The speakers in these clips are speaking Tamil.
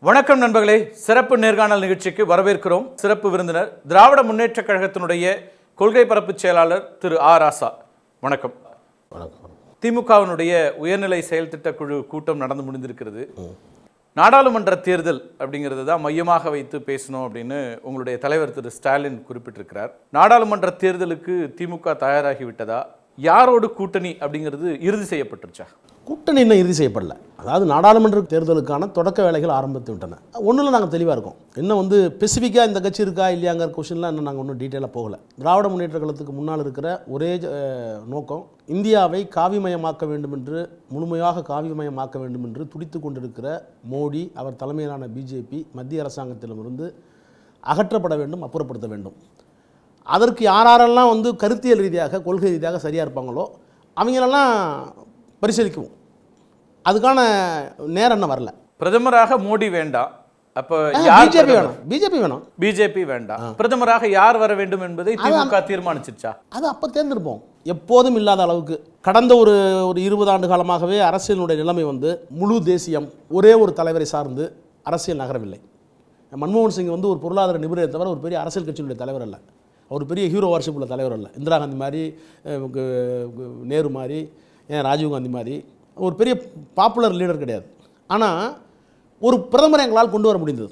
வணக்கம் நண்பர்களே சிறப்பு நேர்காணல் நிகழ்ச்சிக்கு வரவேற்கிறோம் சிறப்பு விருந்தினர் திராவிட முன்னேற்றக் கழகத்தினுடைய கொள்கை பரப்பு செயலாளர் திரு ஆ ராசா வணக்கம் வணக்கம் திமுகவினுடைய உயர்நிலை செயல் திட்டக் குழு கூட்டம் நடந்து முடிந்திருக்கிறது நாடாளுமன்ற தேர்தல் அப்படிங்கிறது தான் மையமாக வைத்து பேசணும் அப்படின்னு உங்களுடைய தலைவர் திரு ஸ்டாலின் குறிப்பிட்டிருக்கிறார் நாடாளுமன்ற தேர்தலுக்கு திமுக தயாராகி விட்டதா யாரோடு கூட்டணி அப்படிங்கிறது இறுதி செய்யப்பட்டுருச்சா கூட்டணி இன்னும் இறுதி செய்யப்படல அதாவது நாடாளுமன்ற தேர்தலுக்கான தொடக்க வேலைகள் ஆரம்பித்து விட்டன ஒன்றில் நாங்கள் தெளிவாக இருக்கோம் இன்னும் வந்து ஸ்பெசிஃபிக்காக இந்த கட்சி இருக்கா இல்லையாங்கிற கொஷின்லாம் இன்னும் நாங்கள் ஒன்றும் டீட்டெயிலாக போகல திராவிட முன்னேற்ற கழகத்துக்கு முன்னால் இருக்கிற ஒரே அஹ், நோக்கம் இந்தியாவை காவிமயமாக்க வேண்டும் என்று முழுமையாக காவிமயமாக்க வேண்டும் என்று துடித்து கொண்டிருக்கிற மோடி அவர் தலைமையிலான பிஜேபி மத்திய அரசாங்கத்திடமிருந்து அகற்றப்பட வேண்டும் அப்புறப்படுத்த வேண்டும் அதற்கு யாரெல்லாம் வந்து கருத்தியல் ரீதியாக கொள்கை ரீதியாக சரியாக இருப்பாங்களோ அவங்களெல்லாம் பரிசீலிக்குவோம் அதுக்கான நேரம் இன்னும் வரல பிரதமராக மோடி வேண்டாம் அப்ப யார் பிஜேபி பிரதமர்? வேணும் பிஜேபி வேணும் பிஜேபி வேண்டாம் பிரதமராக யார் வர வேண்டும் என்பதை திமுக தீர்மானிச்சிருச்சா அது அப்போ தேர்ந்தெடுப்போம் எப்போதும் இல்லாத அளவுக்கு கடந்த ஒரு ஒரு இருபது ஆண்டு காலமாகவே அரசியலினுடைய நிலைமை வந்து முழு தேசியம் ஒரே ஒரு தலைவரை சார்ந்து அரசியல் நகரவில்லை மன்மோகன் சிங் வந்து ஒரு பொருளாதார நிபுணரை தவிர ஒரு பெரிய அரசியல் கட்சியினுடைய தலைவர் அல்ல அவர் பெரிய ஹீரோ வார்ஷிப் உள்ள தலைவர் அல்ல இந்திரா காந்தி மாதிரி அஹ், கு- கு- நேரு மாதிரி ஏன் ராஜீவ் காந்தி மாதிரி ஒரு பெரிய பாப்புலர் லீடர் கிடையாது ஆனால் ஒரு பிரதமரை எங்களால் கொண்டு வர முடிந்தது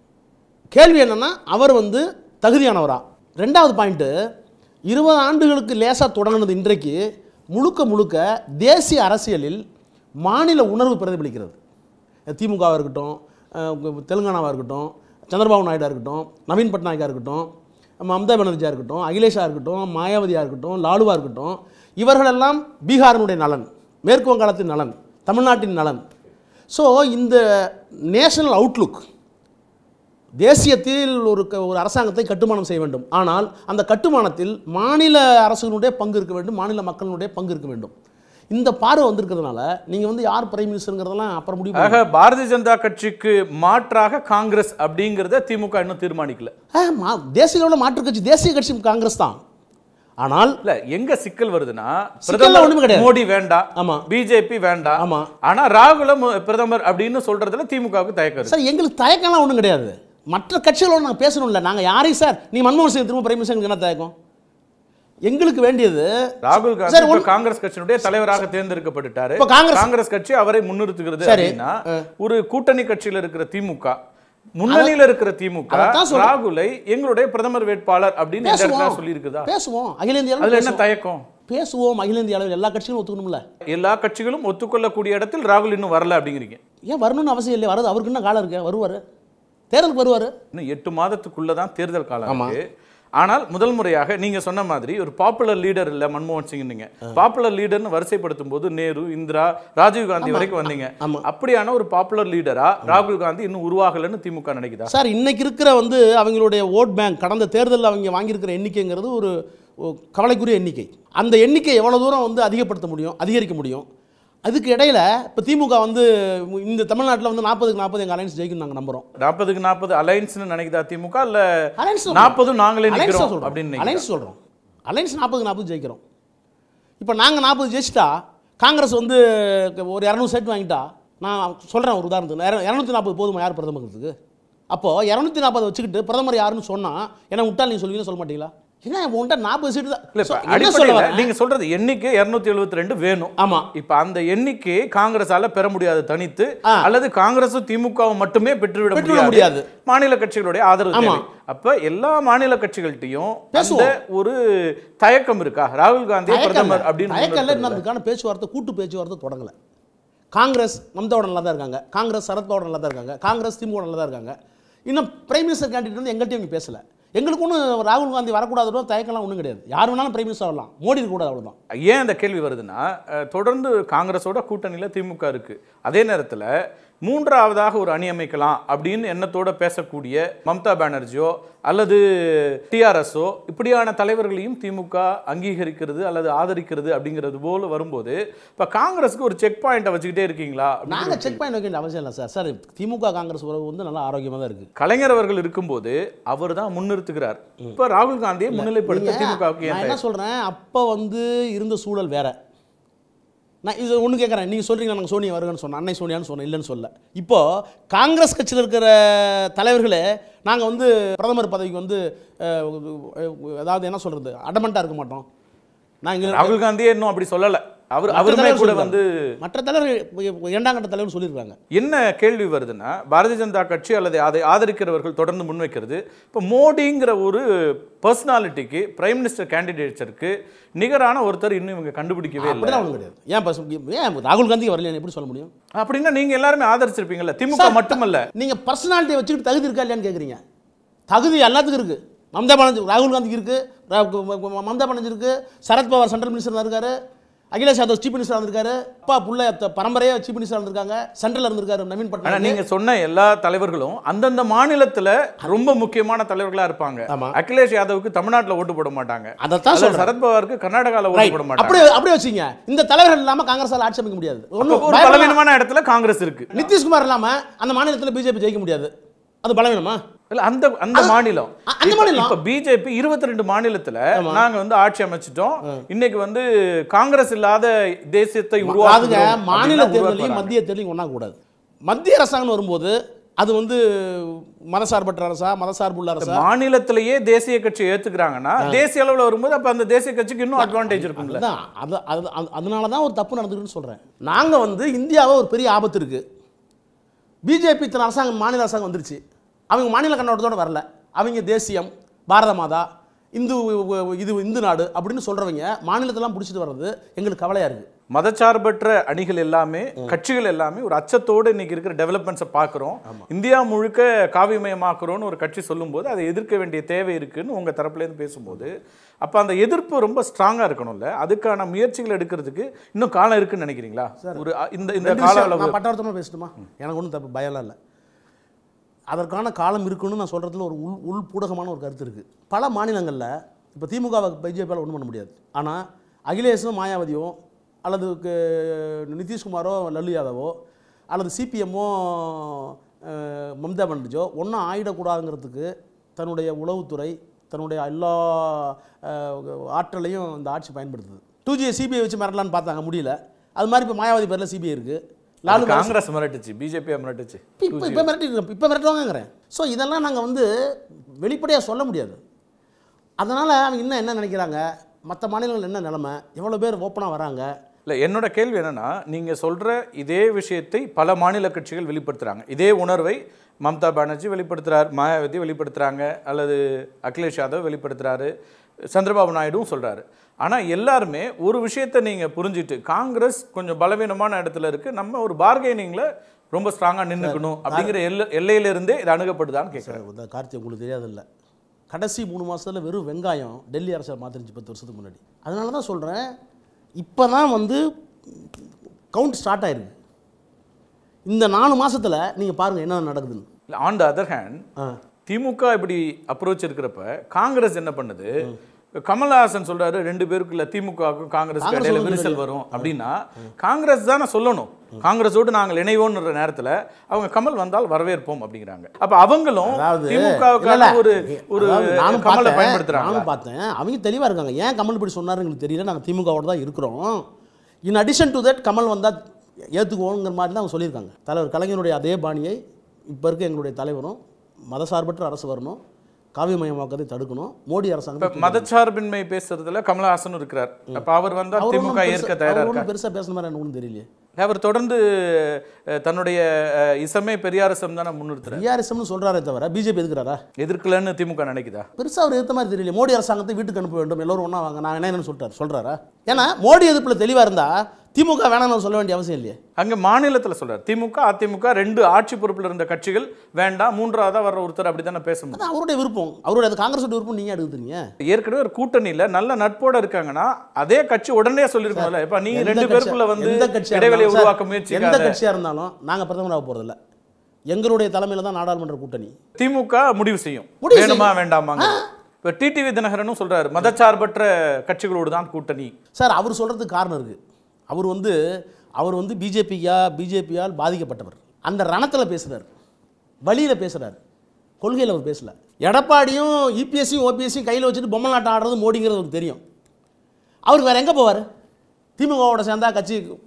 கேள்வி என்னன்னா அவர் வந்து தகுதியானவரா ரெண்டாவது பாயிண்ட்டு இருபது ஆண்டுகளுக்கு லேசாக தொடங்கினது இன்றைக்கு முழுக்க முழுக்க தேசிய அரசியலில் மாநில உணர்வு பிரதிபலிக்கிறது திமுகவாக இருக்கட்டும் அஹ் தெலுங்கானாவாக இருக்கட்டும் சந்திரபாபு நாயுடா இருக்கட்டும் நவீன் பட்நாயக்கா இருக்கட்டும் மம்தா பானர்ஜியாக இருக்கட்டும் அகிலேஷா இருக்கட்டும் மாயாவதியாக இருக்கட்டும் லாலுவா இருக்கட்டும் இவர்களெல்லாம் பீகாரினுடைய நலன் மேற்கு வங்காளத்தின் நலன் தமிழ்நாட்டின் நலன் ஸோ இந்த நேஷனல் அவுட்லுக் தேசியத்தில் ஒரு க- ஒரு அரசாங்கத்தை கட்டுமானம் செய்ய வேண்டும் ஆனால் அந்த கட்டுமானத்தில் மாநில அரசுகளுடைய பங்கு இருக்க வேண்டும் மாநில மக்களினுடைய பங்கு இருக்க வேண்டும் இந்த பார்வை வந்திருக்கிறதுனால நீங்கள் வந்து யார் பிரைம் மினிஸ்டருங்கிறதெல்லாம் அப்புறம் முடிவு ஆக பாரதிய ஜனதா கட்சிக்கு மாற்றாக காங்கிரஸ் அப்படிங்கறத திமுக இன்னும் தீர்மானிக்கல ஆ, மா- தேசிய அளவில் மாற்றுக் கட்சி தேசிய கட்சி காங்கிரஸ் தான் ஆனால் இல்ல எங்க சிக்கல் வருதுன்னா சிக்கல்ல பிரதமர் ஒண்ணுமே கிடையாது. மோடி வேண்டாம் ஆமா. பிஜேபி வேண்டாம் ஆமா. ஆனா ராகுல மு- பிரதமர் அப்படின்னு சொல்றதுல திமுகவுக்கு தயக்கம் இருக்கு சார் எங்களுக்கு தயக்கம்லாம் ஒன்றும் கிடையாது மற்ற கட்சிகளோட நாங்கள் பேசணும்ல நாங்கள் யாரையும் சார் நீ மன்மோகன் சிங் திரும்ப பிரைம் மினிஸ்டருக்கு என்ன தயக்கம் எங்களுக்கு வேண்டியது ராகுல் காந்தி சார், இப்ப காங்கிரஸ் கட்சியினுடைய தலைவராக தேர்ந்தெடுக்கப்பட்டுட்டாரு இப்ப காங்கிரஸ்- காங்கிரஸ் கட்சி அவரை முன்னிறுத்துகிறது சரி. அப்படின்னா ஒரு கூட்டணி கட்சியில இருக்கிற திமுக முன்னணியில இருக்கிற திமுக அதைத்தான் சொல்றேன். ராகுலை எங்களுடைய பிரதமர் வேட்பாளர் அப்படின்னு இந்த இடத்துல பேசுவோம் சொல்லி இருக்குதா பேசுவோம் அகில இந்திய அளவில் அதுல என்ன பேசுவோம். தயக்கம் பேசுவோம் அகில இந்திய அளவில் எல்லா கட்சிகளும் ஒத்துக்கணும்ல எல்லா கட்சிகளும் ஒத்துக்கொள்ளக்கூடிய இடத்தில் ராகுல் இன்னும் வரல அப்படிங்கிறீங்க ஏன் வரணும்னு அவசியம் இல்லை வருது அவருக்கு என்ன காலம் இருக்கு வருவார் தேர்தலுக்கு வருவார் இன்னும் எட்டு மாதத்துக்குள்ள தான் தேர்தல் காலம் இருக்கு ஆனால் முதல் முறையாக நீங்க சொன்ன மாதிரி ஒரு பாப்புலர் லீடர் இல்ல மன்மோகன் சிங் நீங்க பாப்புலர் லீடர்னு வரிசைப்படுத்தும் போது நேரு இந்திரா ராஜீவ் காந்தி வரைக்கும் வந்தீங்க ஆமா. அப்படியான ஒரு பாப்புலர் லீடரா ராகுல் காந்தி இன்னும் உருவாகலன்னு திமுக நினைக்குதா சார் இன்னைக்கு இருக்கிற வந்து அவங்களுடைய ஓட் பேங்க் கடந்த தேர்தலில் அவங்க வாங்கியிருக்கிற எண்ணிக்கைங்கிறது ஒரு ஒரு கவலைக்குரிய எண்ணிக்கை அந்த எண்ணிக்கை எவ்வளோ தூரம் வந்து அதிகப்படுத்த முடியும் அதிகரிக்க முடியும் அதுக்கு இடையில இப்போ திமுக வந்து இந்த தமிழ்நாட்டில் வந்து நாற்பதுக்கு நாற்பது எங்கள் அலைன்ஸ் ஜெயிக்கும் நாங்கள் நம்புகிறோம் நாற்பதுக்கு நாற்பது அலைன்ஸ்னு நினைக்குதா திமுக இல்ல அலைன்ஸ் நாற்பதும் நாங்களே அலைன்ஸ் நிக்கிறோம் சொல்கிறோம் அப்படின்னு அலைன்ஸ் சொல்கிறோம் அலைன்ஸ் நாற்பதுக்கு நாற்பது ஜெயிக்கிறோம் இப்போ நாங்கள் நாற்பது ஜெயிச்சிட்டா காங்கிரஸ் வந்து ஒரு இரநூறு சீட் வாங்கிட்டா நான் சொல்கிறேன் ஒரு உதாரணத்துக்கு இரநூத்தி நாற்பது போதுமா யார் பிரதமருக்கு அப்போது இரநூத்தி நாற்பது வச்சுக்கிட்டு பிரதமர் யாருன்னு சொன்னால் என்ன விட்டால் நீங்கள் சொல்லுவீங்கன்னு சொல்ல மாட்டீங்களா என்ன உன்கிட்ட நாற்பது சீட்டு தான் இல்ல இப்ப So, என்ன சொல்ல அடிப்படையில வரேன்? நீங்க சொல்றது எண்ணிக்கை 272 ரெண்டு வேணும் ஆமா இப்ப அந்த எண்ணிக்கையை காங்கிரஸால பெற முடியாது தனித்து ஆ. அல்லது காங்கிரஸும் திமுகவும் மட்டுமே பெற்றுவிட பெற்றுவிட முடியாது முடியாது. மாநில கட்சிகளுடைய ஆதரவு ஆமா. தேவை அப்ப எல்லா மாநில கட்சிகள்கிட்டயும் அந்த பேசுவோம். ஒரு தயக்கம் இருக்கா ராகுல் காந்தி தயக்கம் பிரதமர் இல்ல. அப்படின்னு தயக்கம் இல்லை இன்னும் முன்னிறுத்துறதுல. அதுக்கான பேச்சுவார்த்தை கூட்டு பேச்சுவார்த்தை தொடங்கலை காங்கிரஸ் மம்தாவோட நல்லா தான் இருக்காங்க காங்கிரஸ் சரத்பவார் நல்லா தான் இருக்காங்க காங்கிரஸ் திமுக நல்லா தான் இருக்காங்க இன்னும் பிரைம் மினிஸ்டர் கேண்டிடேட் வந்து எங்கள்கிட்டயும் இங்கே பேசல எங்களுக்கு ஒன்றும் ராகுல் காந்தி வரக்கூடாதோ தயக்கம்லாம் ஒன்றும் கிடையாது யார் வேணாலும் பிரைம் மினிஸ்டர் வரலாம் மோடி இருக்கக்கூடாது அவ்வளோதான் ஏன் அந்த கேள்வி வருதுன்னா அஹ், தொடர்ந்து காங்கிரஸோட கூட்டணியில திமுக இருக்கு அதே நேரத்துல மூன்றாவதாக ஒரு அணி அமைக்கலாம் அப்படின்னு எண்ணத்தோட பேசக்கூடிய மம்தா பானர்ஜியோ அல்லது டிஆர்எஸோ இப்படியான தலைவர்களையும் திமுக அங்கீகரிக்கிறது அல்லது ஆதரிக்கிறது அப்படிங்கிறது போல வரும்போது இப்ப காங்கிரஸ்க்கு ஒரு செக் பாயிண்ட்டை வச்சுக்கிட்டே இருக்கீங்களா அப்படிங்கிற நாங்கள் செக் பாயிண்ட் வைக்க வேண்டிய அவசியம் இல்லை சார் சார் திமுக காங்கிரஸ் உறவு வந்து நல்லா ஆரோக்கியமாக தான் இருக்குது கலைஞர் அவர்கள் இருக்கும்போது அவர் தான் முன்னிறுத்துகிறார் இப்ப ராகுல் காந்தியை முன்னிலைப்படுத்த திமுகவுக்கு ஏன் நான் என்ன சொல்கிறேன் அப்போ வந்து இருந்த சூழல் வேற நான் இது ஒன்று கேட்குறேன் நீங்கள் சொல்கிறீங்க நாங்கள் சோனியா வருகன்னு சொன்னோம் அன்னை சோனியான்னு சொன்னேன் இல்லைன்னு சொல்ல இப்போது காங்கிரஸ் கட்சியில் இருக்கிற தலைவர்களே நாங்கள் வந்து பிரதமர் பதவிக்கு வந்து அஹ், அதாவது என்ன சொல்கிறது அடமெண்ட்டாக இருக்க மாட்டோம் நான் இங்கே ராகுல் காந்தியே இன்னும் அப்படி சொல்லல அவர் மற்ற அவருமே தலைவர் கூட சொல்லிருக்காங்க. வந்து மற்ற தலைவர்கள் இரண்டாம் கட்ட தலைவர் சொல்லியிருக்காங்க என்ன கேள்வி வருதுன்னா பாரதிய ஜனதா கட்சி அல்லது அதை ஆதரிக்கிறவர்கள் தொடர்ந்து முன்வைக்கிறது இப்போ மோடிங்கிற ஒரு பர்சனாலிட்டிக்கு பிரைம் மினிஸ்டர் கேண்டிடேட்ஸருக்கு நிகரான ஒருத்தர் இன்னும் இவங்க கண்டுபிடிக்கவே இல்லை அப்படிலாம் ஒன்றும் கிடையாது ஏன் பஸ் ஏன் ராகுல் காந்தி வரலையா எப்படி சொல்ல முடியும் அப்படின்னா நீங்க எல்லாருமே ஆதரிச்சிருப்பீங்கல்ல திமுக மட்டுமல்ல நீங்கள் பர்சனாலிட்டியை வச்சுக்கிட்டு தகுதி இருக்கா இல்லையான்னு கேட்குறீங்க தகுதி எல்லாத்துக்கும் இருக்குது மம்தா பானர்ஜி ராகுல் காந்திக்கு இருக்குது மம்தா பானர்ஜி இருக்குது சரத்பவார் சென்ட்ரல் மினிஸ்டர் இருக்காரு அகிலேஷ் யாதவ் சீஃப் மினிஸ்டர் இருந்திருக்காரு அப்பா புள்ள த- பரம்பரையா சீஃப் மினிஸ்டர் இருந்திருக்காங்க சென்ட்ரல் இருந்திருக்காரு நவீன் ஆனா பட்நாயக் நீங்க சொன்ன எல்லா தலைவர்களும் அந்தந்த மாநிலத்துல ரொம்ப முக்கியமான தலைவர்களா இருப்பாங்க ஆமா. அகிலேஷ் யாதவுக்கு தமிழ்நாட்டுல ஓட்டு போட மாட்டாங்க அதைத்தான் அல்லது சொல்றேன் சரத்பவாருக்கு கர்நாடகால ஓட்டு Right. போட மாட்டாங்க அப்படியே அப்படியே வச்சுங்க இந்த தலைவர்கள் இல்லாம காங்கிரஸால ஆட்சி அமைக்க முடியாது அப்ப ஒன்றும் ஒரு பலவீனமான இடத்துல காங்கிரஸ் இருக்கு நிதிஷ்குமார் இல்லாம அந்த மாநிலத்தில் பிஜேபி ஜெயிக்க முடியாது அது பலவீனமா இல்ல அந்த அந்த மாநிலம் அ- அந்த இப்ப- மாநிலம். இப்ப பிஜேபி இருபத்தி ரெண்டு மாநிலத்துல நாங்க வந்து ஆட்சி அமைச்சிட்டோம் இன்னைக்கு வந்து காங்கிரஸ் இல்லாத தேசியத்தை அதுங்க உருவாக்குகிறோம் மாநில அப்படின்னா தேர்தலையும் உருவாக்குறாங்க. மத்திய தேர்தலையும் ஒன்றா கூடாது மத்திய அரசாங்கம் வரும்போது அது வந்து மதசார்பற்ற அரசா மதசார்புள்ள அரசா மாநிலத்திலேயே தேசிய கட்சி ஏத்துக்கிறாங்கன்னா தேசிய அளவுல வரும்போது அப்ப அந்த தேசிய கட்சிக்கு இன்னும் அட்வான்டேஜ் இருக்கும்ல அதுதான் அது அது அது- அதனால தான் ஒரு தப்பு நடந்துக்குன்னு சொல்கிறேன் நாங்கள் வந்து இந்தியாவை ஒரு பெரிய ஆபத்து இருக்குது பிஜேபி இத்தனை அரசாங்கம் மாநில அரசாங்கம் வந்துருச்சு அவங்க மாநில கண்ணோட்டத்தோட வரல அவங்க தேசியம் பாரத மாதா இந்து இது இந்து நாடு அப்படின்னு சொல்கிறவங்க மாநிலத்தெல்லாம் பிடிச்சிட்டு வர்றது எங்களுக்கு கவலையாக இருக்குது மதச்சார்பற்ற அணிகள் எல்லாமே கட்சிகள் எல்லாமே ஒரு அச்சத்தோடு இன்னைக்கு இருக்கிற டெவலப்மெண்ட்ஸை பார்க்குறோம் இந்தியா முழுக்க காவிமயமாக்குறோம்னு ஒரு கட்சி சொல்லும்போது அதை எதிர்க்க வேண்டிய தேவை இருக்குன்னு உங்க தரப்புலேருந்து பேசும்போது அப்போ அந்த எதிர்ப்பு ரொம்ப ஸ்ட்ராங்கா இருக்கணும்ல அதுக்கான முயற்சிகள் எடுக்கிறதுக்கு இன்னும் காலம் இருக்குன்னு நினைக்கிறீங்களா ஒரு அ- இந்த இந்த ரெண்டு கால விஷயம், அளவு நான் பட்டவர்த்தமாக பேசட்டுமா எனக்கு ஒன்றும் தப்பு பயம்லாம் இல்லை அதற்கான காலம் இருக்குன்னு நான் சொல்கிறதுல ஒரு உள் உள் பூடகமான ஒரு கருத்து இருக்குது பல மாநிலங்களில் இப்போ திமுகவை பிஜேபியால் ஒன்றும் பண்ண முடியாது ஆனால் அகிலேஷும் மாயாவதியோ அல்லது க- நிதிஷ்குமாரோ லல்லு யாதவோ அல்லது சிபிஎம்மோ மம்தா பானர்ஜியோ ஒன்றும் ஆயிடக்கூடாதுங்கிறதுக்கு தன்னுடைய உளவுத்துறை தன்னுடைய எல்லா அஹ், ஆற்றலையும் இந்த ஆட்சி பயன்படுத்துது டூ ஜி சிபிஐ வச்சு மிரட்டலான்னு பார்த்தாங்க முடியல அது மாதிரி இப்போ மாயாவதி பேரில் சிபிஐ இருக்குது லாலு அது காங்கிரஸ் மிரட்டுச்சு பிஜேபி மிரட்டுச்சு இப்போ இப்போ மிரட்டி இப்போ மிரட்டுவாங்கங்கிறேன் ஸோ இதெல்லாம் நாங்கள் வந்து வெளிப்படையாக சொல்ல முடியாது அதனால் அவங்க இன்னும் என்ன நினைக்கிறாங்க மற்ற மாநிலங்கள் என்ன நிலமை எவ்வளோ பேர் ஓப்பனாக வராங்க இல்ல என்னோட கேள்வி என்னன்னா நீங்க சொல்ற இதே விஷயத்தை பல மாநில கட்சிகள் வெளிப்படுத்துறாங்க இதே உணர்வை மம்தா பானர்ஜி வெளிப்படுத்துறார் மாயாவதி வெளிப்படுத்துறாங்க அல்லது அகிலேஷ் யாதவ் வெளிப்படுத்துறாரு சந்திரபாபு நாயுடுவும் சொல்றாரு ஆனா எல்லாருமே ஒரு விஷயத்தை நீங்க புரிஞ்சிட்டு காங்கிரஸ் கொஞ்சம் பலவீனமான இடத்துல இருக்கு நம்ம ஒரு பார்கெனிங்ல ரொம்ப ஸ்ட்ராங்கா நின்னுக்கணும் அப்படிங்கிற எல்லை எல்லையில இருந்தே இது அணுகப்படுதான்னு கேட்குறேன் இந்த கார்த்தி உங்களுக்கு தெரியாதில்ல கடைசி மூணு மாதத்தில் வெறும் வெங்காயம் டெல்லி அரசை மாற்றிருச்சு பத்து வருஷத்துக்கு முன்னாடி அதனால தான் சொல்கிறேன் இப்போ தான் வந்து கவுண்ட் ஸ்டார்ட் ஆயிருக்கு இந்த நாலு மாசத்துல நீங்கள் பாருங்கள் என்ன நடக்குதுன்னு ஆன் த அதர் ஹேண்ட் ஆ திமுக இப்படி அப்ரோச் இருக்கிறப்ப காங்கிரஸ் என்ன பண்ணுது கமல்ஹாசன் சொல்றாரு ரெண்டு பேருக்குள்ள திமுகவுக்கும் காங்கிரஸ் காங்கிரஸ் இடையில வந்து விரிசல் வரும் அப்படின்னா காங்கிரஸ் தானே சொல்லணும் காங்கிரஸோடு நாங்கள் இணைவோன்ற நேரத்துல அவங்க கமல் வந்தால் வரவேற்போம் அப்படிங்கிறாங்க அப்ப அவங்களும் அதாவது திமுகவுக்கான இல்ல, ஒரு ஒரு அதாவது நானும் கமலை பார்த்தேன், பயன்படுத்துறாங்க நானும் பார்த்தேன் அவங்க தெளிவாக இருக்காங்க ஏன் கமல் இப்படி சொன்னாரு எங்களுக்கு தெரியல நாங்கள் திமுகவோட தான் இருக்கிறோம் in addition to that Kamal வந்தால் ஏற்றுக்குவோங்கிற மாதிரி தான் அவங்க சொல்லியிருக்காங்க தலைவர் கலைஞருடைய அதே பாணியை இப்போ இருக்க எங்களுடைய தலைவரும் மதசார்பற்ற அரசு வரணும் காவியமயமாக்கத்தை தடுக்கணும் மோடி இப்ப அரசாங்கம் மதச்சார்பின்மை பேசுறதுல கமலஹாசன் இருக்கிறார் அப்ப அவர் வந்தா திமுக ஏற்க தயாரா இருக்கா பெருசாக பேசுன மாதிரி எனக்கு ஒன்றும் தெரியலையே அவர் தொடர்ந்து அஹ், தன்னுடைய அஹ், இசமே பெரியாரிசம் தானே முன்னிறுத்துறாரு பிஆர்எஸ்எம்னு சொல்கிறாரே தவிர பிஜேபி எதுக்குறாரா எதிர்க்கலன்னு திமுக நினைக்குதா பெருசாக அவர் எதிர்த்த மாதிரி தெரியல மோடி அரசாங்கத்தை வீட்டுக்கு அனுப்ப வேண்டும் எல்லோரும் ஒன்றா வாங்க நான் என்னன்னு சொல்லிட்டார் சொல்கிறாரா ஏன்னா மோடி எதிர்ப்பில் தெளிவாக இருந்தால் திமுக வேணாம்னு சொல்ல வேண்டிய அவசியம் இல்லையே அங்க மாநிலத்துல சொல்றாரு திமுக அதிமுக ரெண்டு ஆட்சி பொறுப்புல இருந்த கட்சிகள் வேண்டாம் மூன்றாவதா வர்ற ஒருத்தர் அப்படித்தானே பேச முடியும் அது அவருடைய விருப்பம் அவருடைய அது காங்கிரஸோட விருப்பம் நீங்கள் எடுத்துறீங்க ஏற்கனவே ஒரு கூட்டணியில நல்ல நட்போட இருக்காங்கன்னா அதே கட்சி உடனே சொல்லிருக்கோம்ல இப்ப நீ ரெண்டு பேருக்குள்ள வந்து எந்த கட்சியா இடைவெளியை இருந்தாலும் உருவாக்க சார், முயற்சி எந்த கட்சியாக இருந்தாலும் நாங்கள் பிரதமர் ஆக போகிறதில்ல எங்களுடைய தலைமையில் தான் நாடாளுமன்ற கூட்டணி திமுக முடிவு செய்யும் முடிவு வேணுமா வேண்டாமாங்க இப்ப டிடிவி தினகரனும் சொல்றாரு மதச்சார்பற்ற கட்சிகளோடு தான் கூட்டணி சார் அவர் சொல்கிறதுக்கு காரணம் இருக்குது அவர் வந்து அவர் வந்து பிஜேபியா பிஜேபியால் பாதிக்கப்பட்டவர் அந்த ரணத்தில் பேசுகிறார் வழியில் பேசுகிறார் கொள்கையில் அவர் பேசல எடப்பாடியும் இபிஎஸ்சியும் ஓபிஎஸ்சியும் கையில் வச்சுட்டு பொம்மை நாட்டம் ஆடுறது மோடிங்கிறது அவருக்கு தெரியும் அவர் வேறு எங்கே போவார் திமுகவோட சேர்ந்தா கட்சி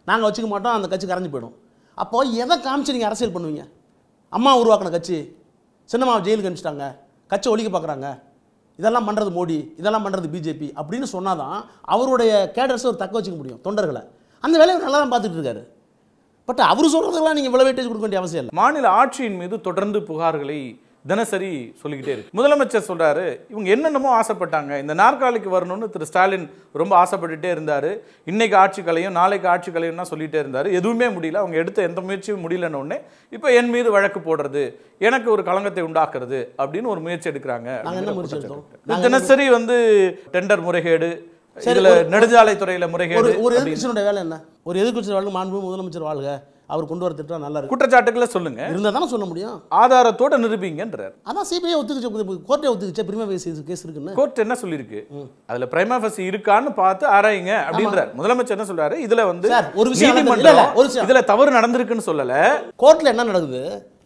நாங்கள் வச்சுக்க மாட்டோம் அந்த கட்சி கரைஞ்சு போயிடும் அப்போ எதை காமிச்சு நீங்கள் அரசியல் பண்ணுவீங்க அம்மா உருவாக்கின கட்சி சின்னம்மாவை ஜெயிலுக்கு அனுப்பிச்சிட்டாங்க கட்சி ஒழிக்க பார்க்குறாங்க இதெல்லாம் பண்ணுறது மோடி இதெல்லாம் பண்ணுறது பிஜேபி அப்படின்னு சொன்னாதான் அவருடைய கேடர்ஸை ஒரு தக்க வச்சுக்க முடியும் தொண்டர்களை அந்த வேலையை நல்லா தான் பார்த்துட்டு இருக்காரு பட் அவர் சொல்கிறதுக்கெல்லாம் நீங்கள் இவ்வளோ வெயிட்டேஜ் கொடுக்க வேண்டிய அவசியம் இல்லை மாநில ஆட்சியின் மீது தொடர்ந்து புகார்களை தினசரி சொல்லிக்கிட்டே இருக்கு முதலமைச்சர் சொல்றாரு இவங்க என்னென்னமோ ஆசைப்பட்டாங்க இந்த நாற்காலிக்கு வரணும்னு திரு ஸ்டாலின் ரொம்ப ஆசைப்பட்டுட்டே இருந்தாரு இன்னைக்கு ஆட்சி கலையும் நாளைக்கு ஆட்சி கலையும்னா சொல்லிட்டே இருந்தாரு எதுவுமே முடியல அவங்க எடுத்த எந்த முயற்சியும் முடியலன்னு உடனே இப்போ என் மீது வழக்கு போடுறது எனக்கு ஒரு களங்கத்தை உண்டாக்குறது அப்படின்னு ஒரு முயற்சி எடுக்கிறாங்க நாங்கள் என்ன அப்படிங்கிற முயற்சி குற்றச்சாட்டு. எடுத்தோம் இது தினசரி வந்து டெண்டர் முறைகேடு சரி, இதுல ஒரு- நெடுஞ்சாலைத்துறையில ஒரு முறைகேடு ஒரு அப்படின்னு எதிர்கட்சியினுடைய வேலை என்ன ஒரு எதிர்கட்சி வாழ்க்கை மாண்பு முதலமைச்சர் வாழ்க அவர் கொண்டு வர திட்டம் நல்லா இருக்கு குற்றச்சாட்டுகளை சொல்லுங்க இருந்தால் தானே சொல்ல முடியும் ஆதாரத்தோட நிரூபிங்கன்றார் அதான் சிபிஐ ஒத்துக்கிச்சு கோர்ட்டே ஒத்துக்கிச்சு பிரிமா கேஸ் இருக்குன்னு கோர்ட் என்ன சொல்லியிருக்கு அதுல பிரைமா ஃபசி இருக்கான்னு பார்த்து ஆராயுங்க அப்படின்றார் முதலமைச்சர் என்ன சொல்றாரு இதுல வந்து சார், ஒரு விஷயம் நடந்தது. இல்ல, நீதிமன்றம் இல்ல, ஒரு விஷயம். இதுல தவறு நடந்திருக்குன்னு சொல்லல கோர்ட்டில் என்ன நடக்குது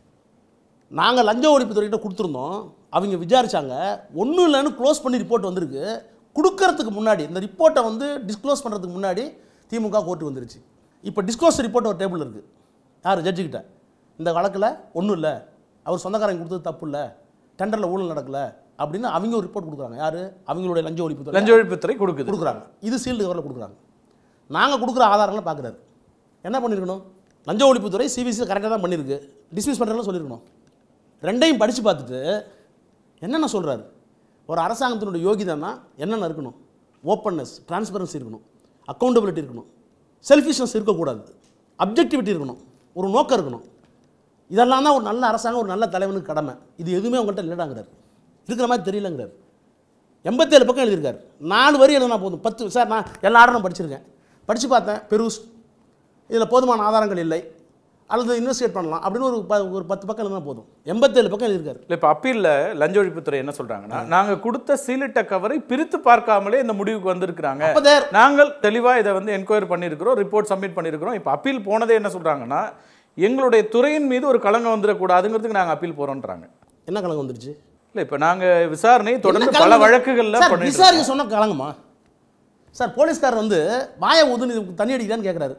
நாங்கள் லஞ்ச ஒழிப்புத்துறைகிட்ட கொடுத்துருந்தோம் அவங்க விசாரிச்சாங்க ஒன்றும் இல்லைன்னு க்ளோஸ் பண்ணி ரிப்போர்ட் வந்திருக்கு கொடுக்கறதுக்கு முன்னாடி இந்த ரிப்போர்ட்டை வந்து டிஸ்க்ளோஸ் பண்ணுறதுக்கு முன்னாடி திமுக கோர்ட்டு வந்துருச்சு இப்போ டிஸ்க்ளோஸ் ரிப்போர்ட் ஒரு டேபிள் இருக்குது யார் ஜட்ஜுக்கிட்ட இந்த வழக்கில் ஒன்றும் இல்லை அவர் சொந்தக்காரங்க கொடுத்தது தப்பு இல்லை டெண்டரில் ஊழல் நடக்கல அப்படின்னு அவங்க ஒரு ரிப்போர்ட் கொடுக்குறாங்க யார் அவங்களுடைய லஞ்ச ஒழிப்புத்துறை லஞ்ச ஒழிப்புத்துறை கொடுக்குது கொடுக்குறாங்க இது சீல்டு கவரில் கொடுக்குறாங்க நாங்கள் கொடுக்குற ஆதாரங்களை பார்க்குறாரு என்ன பண்ணியிருக்கணும் லஞ்ச ஒழிப்புத்துறை சிபிசி கரெக்டாக தான் பண்ணியிருக்கு டிஸ்மிஸ் பண்ணுறதுலாம் சொல்லியிருக்கணும் ரெண்டையும் படித்து பார்த்துட்டு என்னென்ன சொல்கிறாரு ஒரு அரசாங்கத்தினுடைய யோகிதானா என்னென்ன இருக்கணும் ஓப்பன்னஸ் டிரான்ஸ்பரன்சி இருக்கணும் அக்கௌண்டபிலிட்டி இருக்கணும் செல்ஃபிஷ்னஸ் இருக்கக்கூடாது அப்ஜெக்டிவிட்டி இருக்கணும் ஒரு நோக்கம் இருக்கணும் இதெல்லாம் தான் ஒரு நல்ல அரசாங்கம் ஒரு நல்ல தலைவனுக்கு கடமை இது எதுவுமே உங்கள்கிட்ட இல்லைடாங்கிறார் இருக்கிற மாதிரி தெரியலங்கிறார் எண்பத்தேழு பக்கம் எழுதியிருக்காரு நாலு வரி எழுதினா போதும் பத்து சார் நான் எல்லா ஆர்டரும் படிச்சிருக்கேன் படித்து பார்த்தேன் பெருஸ் இதில் போதுமான ஆதாரங்கள் இல்லை அல்லது இன்வெஸ்டிகேட் பண்ணலாம் அப்படின்னு ஒரு ப ஒரு பத்து பக்கம் எழுதினா போதும் எண்பத்தேழு பக்கம் எழுதியிருக்காரு இல்ல இப்ப அப்பீல்ல லஞ்ச ஒழிப்புத்துறை என்ன சொல்றாங்கன்னா நாங்க கொடுத்த சீலிட்ட கவரை பிரித்து பார்க்காமலே இந்த முடிவுக்கு வந்திருக்கிறாங்க அப்போ தேர் நாங்கள் தெளிவா இதை வந்து என்கொயரி பண்ணியிருக்கிறோம் ரிப்போர்ட் சப்மிட் பண்ணியிருக்கிறோம் இப்போ அப்பீல் போனதே என்ன சொல்றாங்கன்னா எங்களுடைய துறையின் மீது ஒரு களங்கம் வந்துடக்கூடாதுங்கிறதுக்கு நாங்க அப்பீல் போறோம்ன்றாங்க என்ன கலங்க வந்துருச்சு இல்ல இப்ப நாங்க விசாரணை தொடர்ந்து என்ன பல கலங்கம்? வழக்குகள்ல சார், பண்ணிட்டு விசாரிக்க சொன்ன கலங்கம்மா சார் போலீஸ்காரர் வந்து வாயை ஊதுன்னு இதுக்கு தண்ணி அடிக்கிறான்னு கேட்குறாரு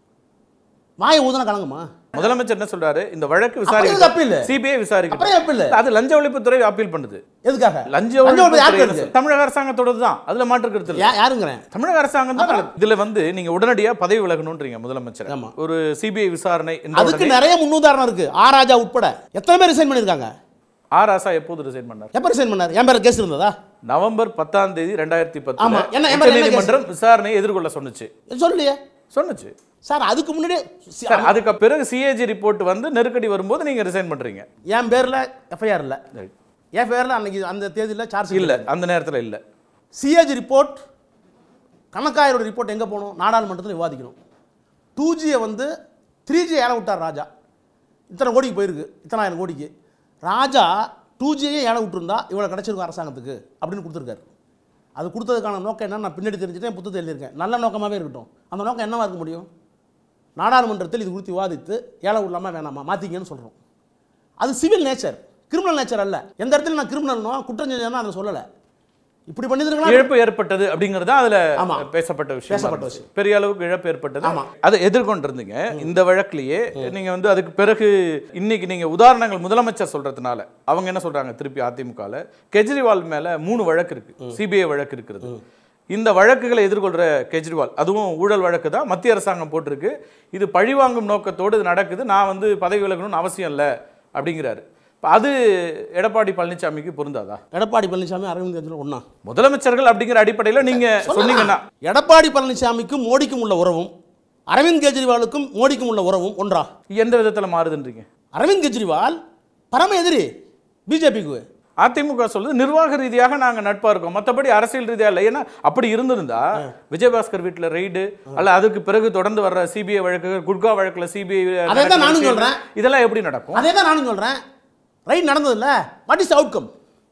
வாயை ஊதுன கலங்கம்மா முதலமைச்சர் என்ன சொல்றாரு இந்த வழக்கு அப்புறம் எதுக்கு appeal? விசாரிக்க சிபிஐ விசாரிக்கட்டும் அப்புறம் எப்ப இல்லை அது லஞ்ச ஒழிப்புத்துறை அப்பீல் பண்ணுது எதுக்காக லஞ்ச லஞ்ச ஒழிப்பு யாருக்கு ஒழிப்புத்துறை இருக்கு? தமிழக அரசாங்கத்தோடது தான் அதுல மாற்று கருத்து இல்ல யா- யாருங்கிறேன் தமிழக அரசாங்கம் தான் இதுல வந்து நீங்க உடனடியா பதவி விலகணும்ன்றீங்க முதலமைச்சர் ஆமா. ஒரு சிபிஐ விசாரணை இந்த அதுக்கு உடனே நிறைய முன்னுதாரணம் இருக்கு ஆ ராஜா உட்பட எத்தனை பேர் ரிசைன் பண்ணியிருக்காங்க ஆர் ஆசா எப்போது ரிசைன் பண்ணார் எப்போ ரிசைன் பண்ணார் என் பேர் கேஸ் இருந்ததா நவம்பர் பத்தாம் தேதி ரெண்டாயிரத்தி பத்து ஆமா. என்ன- என்ன- என்ன நீதிமன்றம் விசாரணையை எதிர்கொள்ள சொன்னுச்சு சொல்லலையே சொன்னுச்சு சார் அதுக்கு முன்னாடியே சி- சார் அதுக்கு பிறகு சிஏஜி ரிப்போர்ட் வந்து நெருக்கடி வரும்போது நீங்க ரிசைன் பண்றீங்க என் பேரில் எஃப்ஐஆர் இல்லை என் பேரில் அன்னைக்கு அந்த தேதியில் சார்ஜ் இல்ல அந்த நேரத்துல இல்ல சிஏஜி ரிப்போர்ட் கணக்காயரோட ரிப்போர்ட் எங்கே போகணும் நாடாளுமன்றத்தில் விவாதிக்கணும் டூ ஜியை வந்து த்ரீ ஜி ஏழை விட்டார் ராஜா இத்தனை கோடிக்கு போயிருக்கு இத்தனாயிரம் கோடிக்கு ராஜா டூ ஜியே ஏழை விட்டுருந்தா இவ்வளோ கிடச்சிருக்கும் அரசாங்கத்துக்கு அப்படின்னு கொடுத்துருக்காரு அது கொடுத்ததுக்கான நோக்கம் என்ன நான் பின்னாடி தெரிஞ்சுட்டேன் என் புத்தகத்தை எழுதியிருக்கேன் நல்ல நோக்கமாகவே இருக்கட்டும் அந்த நோக்கம் என்னவா இருக்க முடியும் நாடாளுமன்றத்தில் இது குறித்து விவாதித்து ஏழை விடலாமா வேணாமா மாற்றிங்கன்னு சொல்கிறோம் அது சிவில் நேச்சர் கிரிமினல் நேச்சர் அல்ல எந்த இடத்துல நான் கிரிமினல்னோ குற்றம் செஞ்சேன்னா அதை சொல்லலை இப்படி பண்ணியிருக்கலாம் இழப்பு ஏற்பட்டது அப்படிங்கிறது தான் அதுல ஆமா. பேசப்பட்ட விஷயம் பேசப்பட்ட விஷயம். பெரிய அளவுக்கு இழப்பு ஏற்பட்டது ஆமா. அதை எதிர்கொண்டிருந்தீங்க இந்த வழக்குலயே நீங்க வந்து அதுக்கு பிறகு இன்னைக்கு நீங்க உதாரணங்கள் முதலமைச்சர் சொல்றதுனால அவங்க என்ன சொல்றாங்க திருப்பி அதிமுகல கெஜ்ரிவால் மேல மூணு வழக்கு இருக்கு சிபிஐ வழக்கு இருக்கிறது இந்த வழக்குகளை எதிர்கொள்ற கெஜ்ரிவால் அதுவும் ஊழல் வழக்கு தான் மத்திய அரசாங்கம் போட்டிருக்கு இது பழிவாங்கும் நோக்கத்தோடு இது நடக்குது நான் வந்து பதவி விலகணும்னு அவசியம் இல்லை அப்படிங்கிறாரு இப்ப அது எடப்பாடி பழனிசாமிக்கு பொருந்தாதா எடப்பாடி பழனிசாமி அரவிந்த் கெஜ்ரிவால் ஒன்றா முதலமைச்சர்கள் அப்படிங்கிற அடிப்படையில நீங்க சொன்னீங்கன்னா எடப்பாடி பழனிசாமிக்கும் மோடிக்கும் உள்ள உறவும் அரவிந்த் கெஜ்ரிவாலுக்கும் மோடிக்கும் உள்ள உறவும் ஒன்றா எந்த விதத்துல மாறுதுன்றீங்க அரவிந்த் கெஜ்ரிவால் பரம எதிரி பிஜேபிக்கு அதிமுக சொல்லுது நிர்வாக ரீதியாக நாங்க நட்பா இருக்கோம் மத்தபடி அரசியல் ரீதியா இல்லை ஏன்னா அப்படி இருந்திருந்தா விஜயபாஸ்கர் வீட்டுல ரெய்டு அல்ல அதுக்கு பிறகு தொடர்ந்து வர்ற சிபிஐ வழக்குகள் குட்கா வழக்குல சிபிஐ அதை தான் நானும் சொல்றேன். இதெல்லாம் எப்படி நடக்கும் அதே தான் நானும் சொல்கிறேன் ரைட் நடந்ததில்ல வாட் இஸ் அவுட்கம்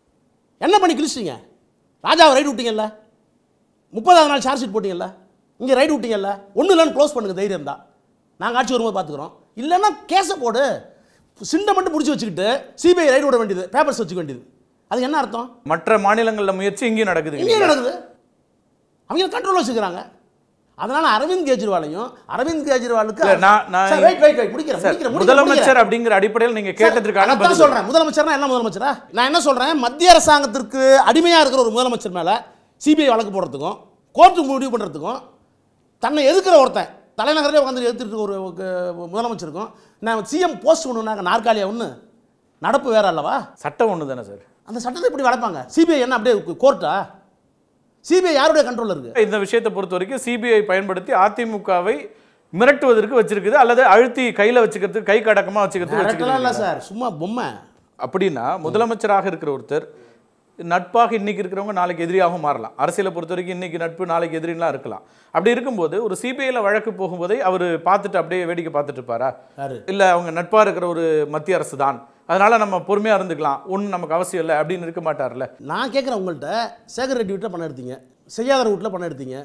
என்ன பண்ணி கிழிச்சிங்க ராஜாவை ரைட் விட்டீங்கல்ல முப்பதாவது நாள் சார்ஜ் ஷீட் போட்டீங்கல்ல இங்கே ரைட் விட்டீங்கல்ல ஒன்றும் இல்லைன்னு க்ளோஸ் பண்ணுங்க தைரியம் தான் நாங்கள் ஆட்சி வரும்போது பார்த்துக்குறோம் இல்லைன்னா கேஸை போடு சிண்டை மட்டும் பிடிச்சி வச்சுக்கிட்டு சிபிஐ ரைட் விட வேண்டியது பேப்பர்ஸ் வச்சுக்க வேண்டியது அது என்ன அர்த்தம் மற்ற மாநிலங்கள்ல முயற்சி இங்கேயும் நடக்குது எங்கேயும் நடக்குது அவங்க கண்ட்ரோல் வச்சுக்கிறாங்க அதனால அரவிந்த் கெஜ்ரிவாலையும் அரவிந்த் கெஜ்ரிவாலுக்கு இல்ல, நான்- நான் சார், wait, wait, wait, முடிக்கிறேன், சார், முடிக்கிறேன், முடிக்கிறேன், முதலமைச்சர் முடிக்கிறேன். அப்படிங்கிற அடிப்படையில் நீங்க கேட்டதற்கான அதைத்தான் பதில் சொல்றேன் முதலமைச்சர்னா என்ன முதலமைச்சரா நான் என்ன சொல்றேன் மத்திய அரசாங்கத்திற்கு அடிமையா இருக்கிற ஒரு முதலமைச்சர் மேல சிபிஐ வழக்கு போடுறதுக்கும் கோர்ட்டு முடிவு பண்றதுக்கும் தன்னை எதிர்க்கிற ஒருத்தன் தலைநகரிலே உட்காந்து எதிர்த்துட்டு இருக்க ஒரு ஒரு முதலமைச்சருக்கும் நான் சிஎம் போஸ்ட் ஒன்றுனாங்க நாற்காலியா ஒன்று நடப்பு வேற அல்லவா சட்டம் ஒண்ணு தானே சார் அந்த சட்டத்தை இப்படி வளர்ப்பாங்க சிபிஐ என்ன அப்படியே கோர்ட்டா சிபிஐ யாருடைய கண்ட்ரோல் இருக்கு இந்த விஷயத்தை பொறுத்த வரைக்கும் சிபிஐ பயன்படுத்தி அதிமுகவை மிரட்டுவதற்கு வச்சிருக்குது அல்லது அழுத்தி கையில வச்சுக்கிறதுக்கு கை கடக்கமா வச்சுக்கிறதுக்கு மிரட்டலாம் இல்லை வச்சுக்கிறது சார் சும்மா பொம்மை அப்படின்னா முதலமைச்சராக இருக்கிற ஒருத்தர் நட்பாக இன்னைக்கு இருக்கிறவங்க நாளைக்கு எதிரியாகவும் மாறலாம் அரசியலை பொறுத்த வரைக்கும் இன்னைக்கு நட்பு நாளைக்கு எதிரிலாம் இருக்கலாம் அப்படி இருக்கும்போது ஒரு சிபிஐல வழக்கு போகும்போதே அவர் பார்த்துட்டு அப்படியே வேடிக்கை பார்த்துட்டு இருப்பாரா யாரு இல்ல அவங்க நட்பா இருக்கிற ஒரு மத்திய அரசு தான் அதனால நம்ம பொறுமையா இருந்துக்கலாம் ஒன்றும் நமக்கு அவசியம் இல்லை அப்படின்னு இருக்க மாட்டார்ல நான் கேட்குறேன் உங்கள்கிட்ட சேகர் ரெட்டி வீட்டில் பணம் எடுத்தீங்க செய்யாத வீட்டில் பணம் எடுத்தீங்க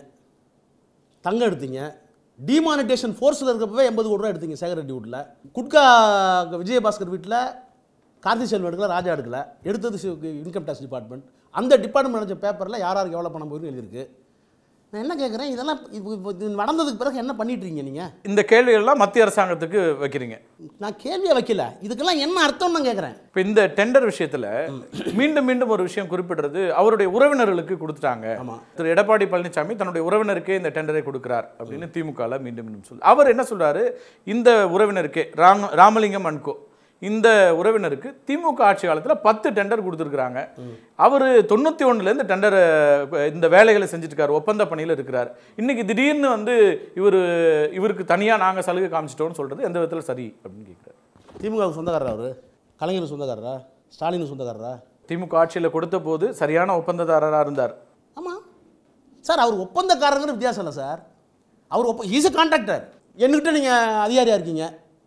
தங்கம் எடுத்தீங்க டிமானிட்டேஷன் ஃபோர்ஸில் இருக்கப்பவே எண்பது கோடி ரூபா எடுத்தீங்க சேகர் ரெட்டி வீட்டில் குட்கா விஜயபாஸ்கர் வீட்டில் கார்த்தி செல்வம் எடுக்கல ராஜா எடுக்கல எடுத்தது இன்கம் டேக்ஸ் டிபார்ட்மெண்ட் அந்த டிபார்ட்மெண்ட் நினச்ச பேப்பரில் யார் யாருக்கு எவ்வளோ பணம் போயிருன்னு எழுதியிருக்கு நான் என்ன கேட்குறேன் இதெல்லாம் இது இது நடந்ததுக்கு பிறகு என்ன பண்ணிட்டு இருக்கீங்க நீங்கள் இந்த கேள்விகள்லாம் மத்திய அரசாங்கத்துக்கு வைக்கிறீங்க நான் கேள்வியை வைக்கல இதுக்கெல்லாம் என்ன அர்த்தம்னு நான் கேட்குறேன் இப்போ இந்த டெண்டர் விஷயத்துல மீண்டும் மீண்டும் ஒரு விஷயம் குறிப்பிடுறது அவருடைய உறவினர்களுக்கு கொடுத்துட்டாங்க ஆமா. திரு எடப்பாடி பழனிசாமி தன்னுடைய உறவினருக்கே இந்த டெண்டரை கொடுக்கிறார் அப்படின்னு திமுகல மீண்டும் மீண்டும் சொல்லு அவர் என்ன சொல்றாரு இந்த உறவினருக்கே ராம ராமலிங்கம் அன்கோ இந்த உறவினருக்கு திமுக ஆட்சி காலத்துல பத்து டெண்டர் கொடுத்துருக்காங்க அவர் தொண்ணூற்றி ஒன்றுலேருந்து டெண்டர் இந்த வேலைகளை செஞ்சுட்டு இருக்காரு ஒப்பந்த பணியில் இருக்கிறார் இன்னைக்கு திடீர்னு வந்து இவர் இவருக்கு தனியா நாங்க சலுகை காமிச்சிட்டோம்னு சொல்றது எந்த விதத்துல சரி அப்படின்னு கேட்குறாரு திமுகவுக்கு சொந்தக்காரரா அவர் கலைஞருக்கு சொந்தக்காரரா ஸ்டாலினுக்கு சொந்தக்காரரா திமுக ஆட்சியில் கொடுத்த போது சரியான ஒப்பந்ததாரராக இருந்தார் ஆமாம் சார் அவர் ஒப்பந்தக்காரங்கிற வித்தியாசம் இல்லை சார் அவர் ஒப்ப இஸ் கான்ட்ராக்டர் என்கிட்ட நீங்கள் அதிகாரியாக இருக்கீங்க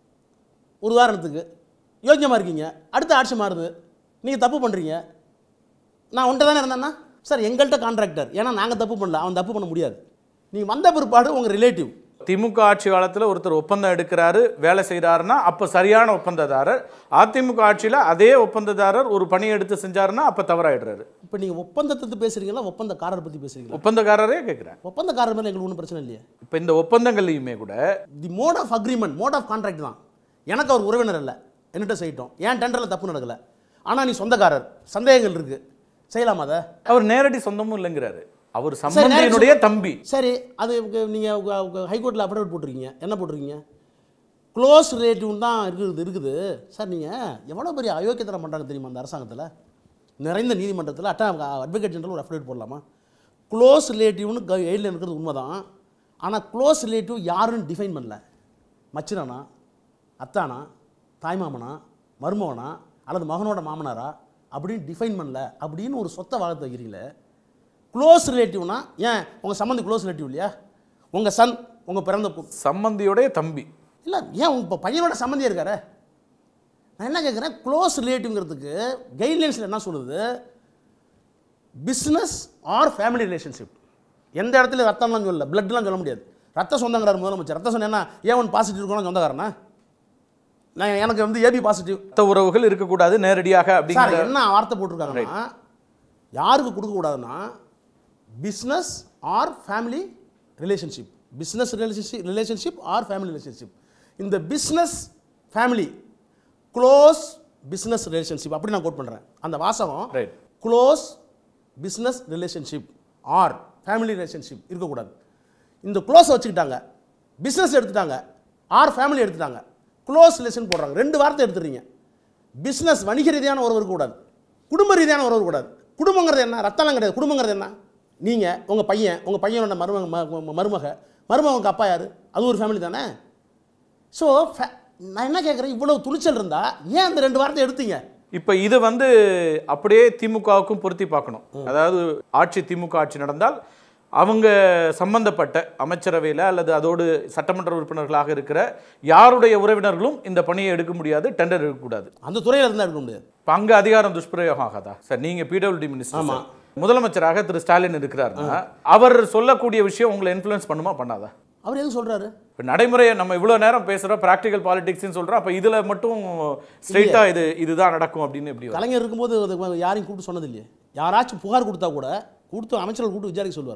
ஒரு உதாரணத்துக்கு யோக்கியமாக இருக்கீங்க அடுத்த ஆட்சி மாறுது நீங்கள் தப்பு பண்ணுறீங்க நான் உன்ட்ட தானே இருந்தேன்னா சார் எங்கள்கிட்ட கான்ட்ராக்டர் ஏன்னா நாங்கள் தப்பு பண்ணல அவன் தப்பு பண்ண முடியாது நீங்கள் வந்த பிற்பாடு உங்கள் ரிலேட்டிவ் திமுக ஆட்சி காலத்தில் ஒருத்தர் ஒப்பந்தம் எடுக்கிறாரு வேலை செய்கிறாருன்னா அப்போ சரியான ஒப்பந்ததாரர் அதிமுக ஆட்சியில் அதே ஒப்பந்ததாரர் ஒரு பணி எடுத்து செஞ்சாருன்னா அப்போ தவறாயிடுறாரு இப்போ நீங்கள் ஒப்பந்தத்தை பேசுகிறீங்களா ஒப்பந்தக்காரர் பற்றி பேசுகிறீங்களா ஒப்பந்தக்காரரே கேட்குறேன் ஒப்பந்தக்காரர் மேலே எங்களுக்கு ஒன்றும் பிரச்சனை இல்லையே இப்போ இந்த ஒப்பந்தங்கள்லையுமே கூட the mode of agreement mode of contract தான் எனக்கு அவர் உறவினர் இல்லை என்கிட்ட செய்யட்டும் ஏன் டெண்டரில் தப்பு நடக்கலை ஆனால் நீ சொந்தக்காரர் சந்தேகங்கள் இருக்குது செய்யலாமா அதை அவர் நேரடி சொந்தமும் இல்லைங்கிறாரு அவர் சம்பந்தியினுடைய தம்பி சரி அது நீங்கள் ஹைகோர்ட்டில் அப்டேட் போட்டிருக்கீங்க என்ன போட்டிருக்கீங்க க்ளோஸ் ரிலேட்டிவ் தான் இருக்குது இருக்குது சார் நீங்கள் எவ்வளோ பெரிய அயோக்கியத்தனம் பண்ணுறாங்க தெரியுமா அந்த அரசாங்கத்தில் நிறைந்த நீதிமன்றத்தில் அட்டா அட்வொகேட் ஜெனரல் ஒரு அஃபிடேட் போடலாமா க்ளோஸ் ரிலேட்டிவ்னு எயிலில் இருக்கிறது உண்மை தான் ஆனால் க்ளோஸ் ரிலேட்டிவ் யாருன்னு டிஃபைன் பண்ணல மச்சினனா அத்தானா தாய்மாமனா மருமகனா அல்லது மகனோட மாமனாரா அப்படின்னு டிஃபைன் பண்ணல அப்படின்னு ஒரு சொத்தை வாழத்து வைக்கிறீங்களே க்ளோஸ் ரிலேட்டிவ்னா ஏன் உங்கள் சம்மந்தி க்ளோஸ் ரிலேட்டிவ் இல்லையா உங்கள் சன் உங்கள் பிறந்த பொ- சம்பந்தியுடைய தம்பி இல்லை ஏன் உங்கள் இப்போ பையனோட சம்மந்தியாக இருக்காரு நான் என்ன கேட்குறேன் க்ளோஸ் ரிலேட்டிவ்ங்கிறதுக்கு கைட்லைன்ஸில் என்ன சொல்லுது பிஸ்னஸ் ஆர் ஃபேமிலி ரிலேஷன்ஷிப் எந்த இடத்துல ரத்தம்லாம் சொல்லல பிளட்லாம் சொல்ல முடியாது ரத்த சொந்தங்கிறார் முதலமைச்சர் ரத்த சொன்னா ஏன் ஒன் பாசிட்டிவ் இருக்கணும் சொந்தக்காரனா நான் எனக்கு வந்து ஏபி பாசிட்டிவ் ரத்த உறவுகள் இருக்கக்கூடாது நேரடியாக சார் அப்படிங்கிற என்ன வார்த்தை போட்டிருக்காங்கன்னா யாருக்கு கொடுக்கக்கூடாதுன்னா business or family relationship business relationship relationship or family relationship இந்த business family close business relationship அப்படி நான் கோட் பண்ணுறேன் அந்த வாசகம் Right. Close business relationship or family relationship இருக்கக்கூடாது இந்த க்ளோஸ் வச்சுக்கிட்டாங்க பிஸ்னஸ் எடுத்துட்டாங்க ஆர் ஃபேமிலி எடுத்துட்டாங்க க்ளோஸ் ரிலேஷன் போடுறாங்க ரெண்டு வார்த்தை எடுத்துறீங்க பிஸ்னஸ் வணிக ரீதியான உறவு இருக்கக்கூடாது குடும்ப ரீதியான உறவு இருக்கக்கூடாது குடும்பங்கிறது என்ன ரத்தம்லாம் கிடையாது குடும்பங்கிறது என்ன நீங்கள் உங்கள் பையன் உங்கள் பையனோட மருமக ம- ம- மருமக மருமகனுக்கு அப்பா யார் அது ஒரு ஃபேமிலி தானே ஸோ நான் என்ன கேட்குறேன் இவ்வளோ துணிச்சல் இருந்தால் ஏன் அந்த ரெண்டு வார்த்தை எடுத்தீங்க இப்போ இது வந்து அப்படியே திமுகவுக்கும் பொருத்தி பார்க்கணும் அதாவது ஆட்சி திமுக ஆட்சி நடந்தால் அவங்க சம்பந்தப்பட்ட அமைச்சரவையில் அல்லது அதோடு சட்டமன்ற உறுப்பினர்களாக இருக்கிற யாருடைய உறவினர்களும் இந்த பணியை எடுக்க முடியாது டெண்டர் எடுக்கக்கூடாது அந்த துறையில் இருந்தால் எடுக்க முடியாது இப்போ அங்கே அதிகாரம் துஷ்பிரயோகம் ஆகாதா சார் நீங்கள் பிடபிள்யூடி மினிஸ்டர் ஆமா. சார். முதலமைச்சராக திரு ஸ்டாலின் இருக்கிறாருன்னா அவர் சொல்லக்கூடிய விஷயம் உங்களை இன்ஃப்ளூயன்ஸ் பண்ணுமா பண்ணாதா அவர் எதுவும் சொல்கிறாரு இப்போ நடைமுறையை நம்ம இவ்வளோ நேரம் பேசுகிறோம் ப்ராக்டிக்கல் பாலிடிக்ஸ்னு சொல்கிறோம் அப்போ இதில் மட்டும் ஸ்ட்ரெயிட்டாக இது இதுதான் நடக்கும் அப்படின்னு எப்படி வரும்? கலைஞர் இருக்கும்போது அது யாரையும் கூப்பிட்டு சொன்னது இல்லையே யாராச்சும் புகார் கொடுத்தா கூட கொடுத்து அமைச்சர்கள் கூப்பிட்டு விசாரிக்க சொல்லுவார்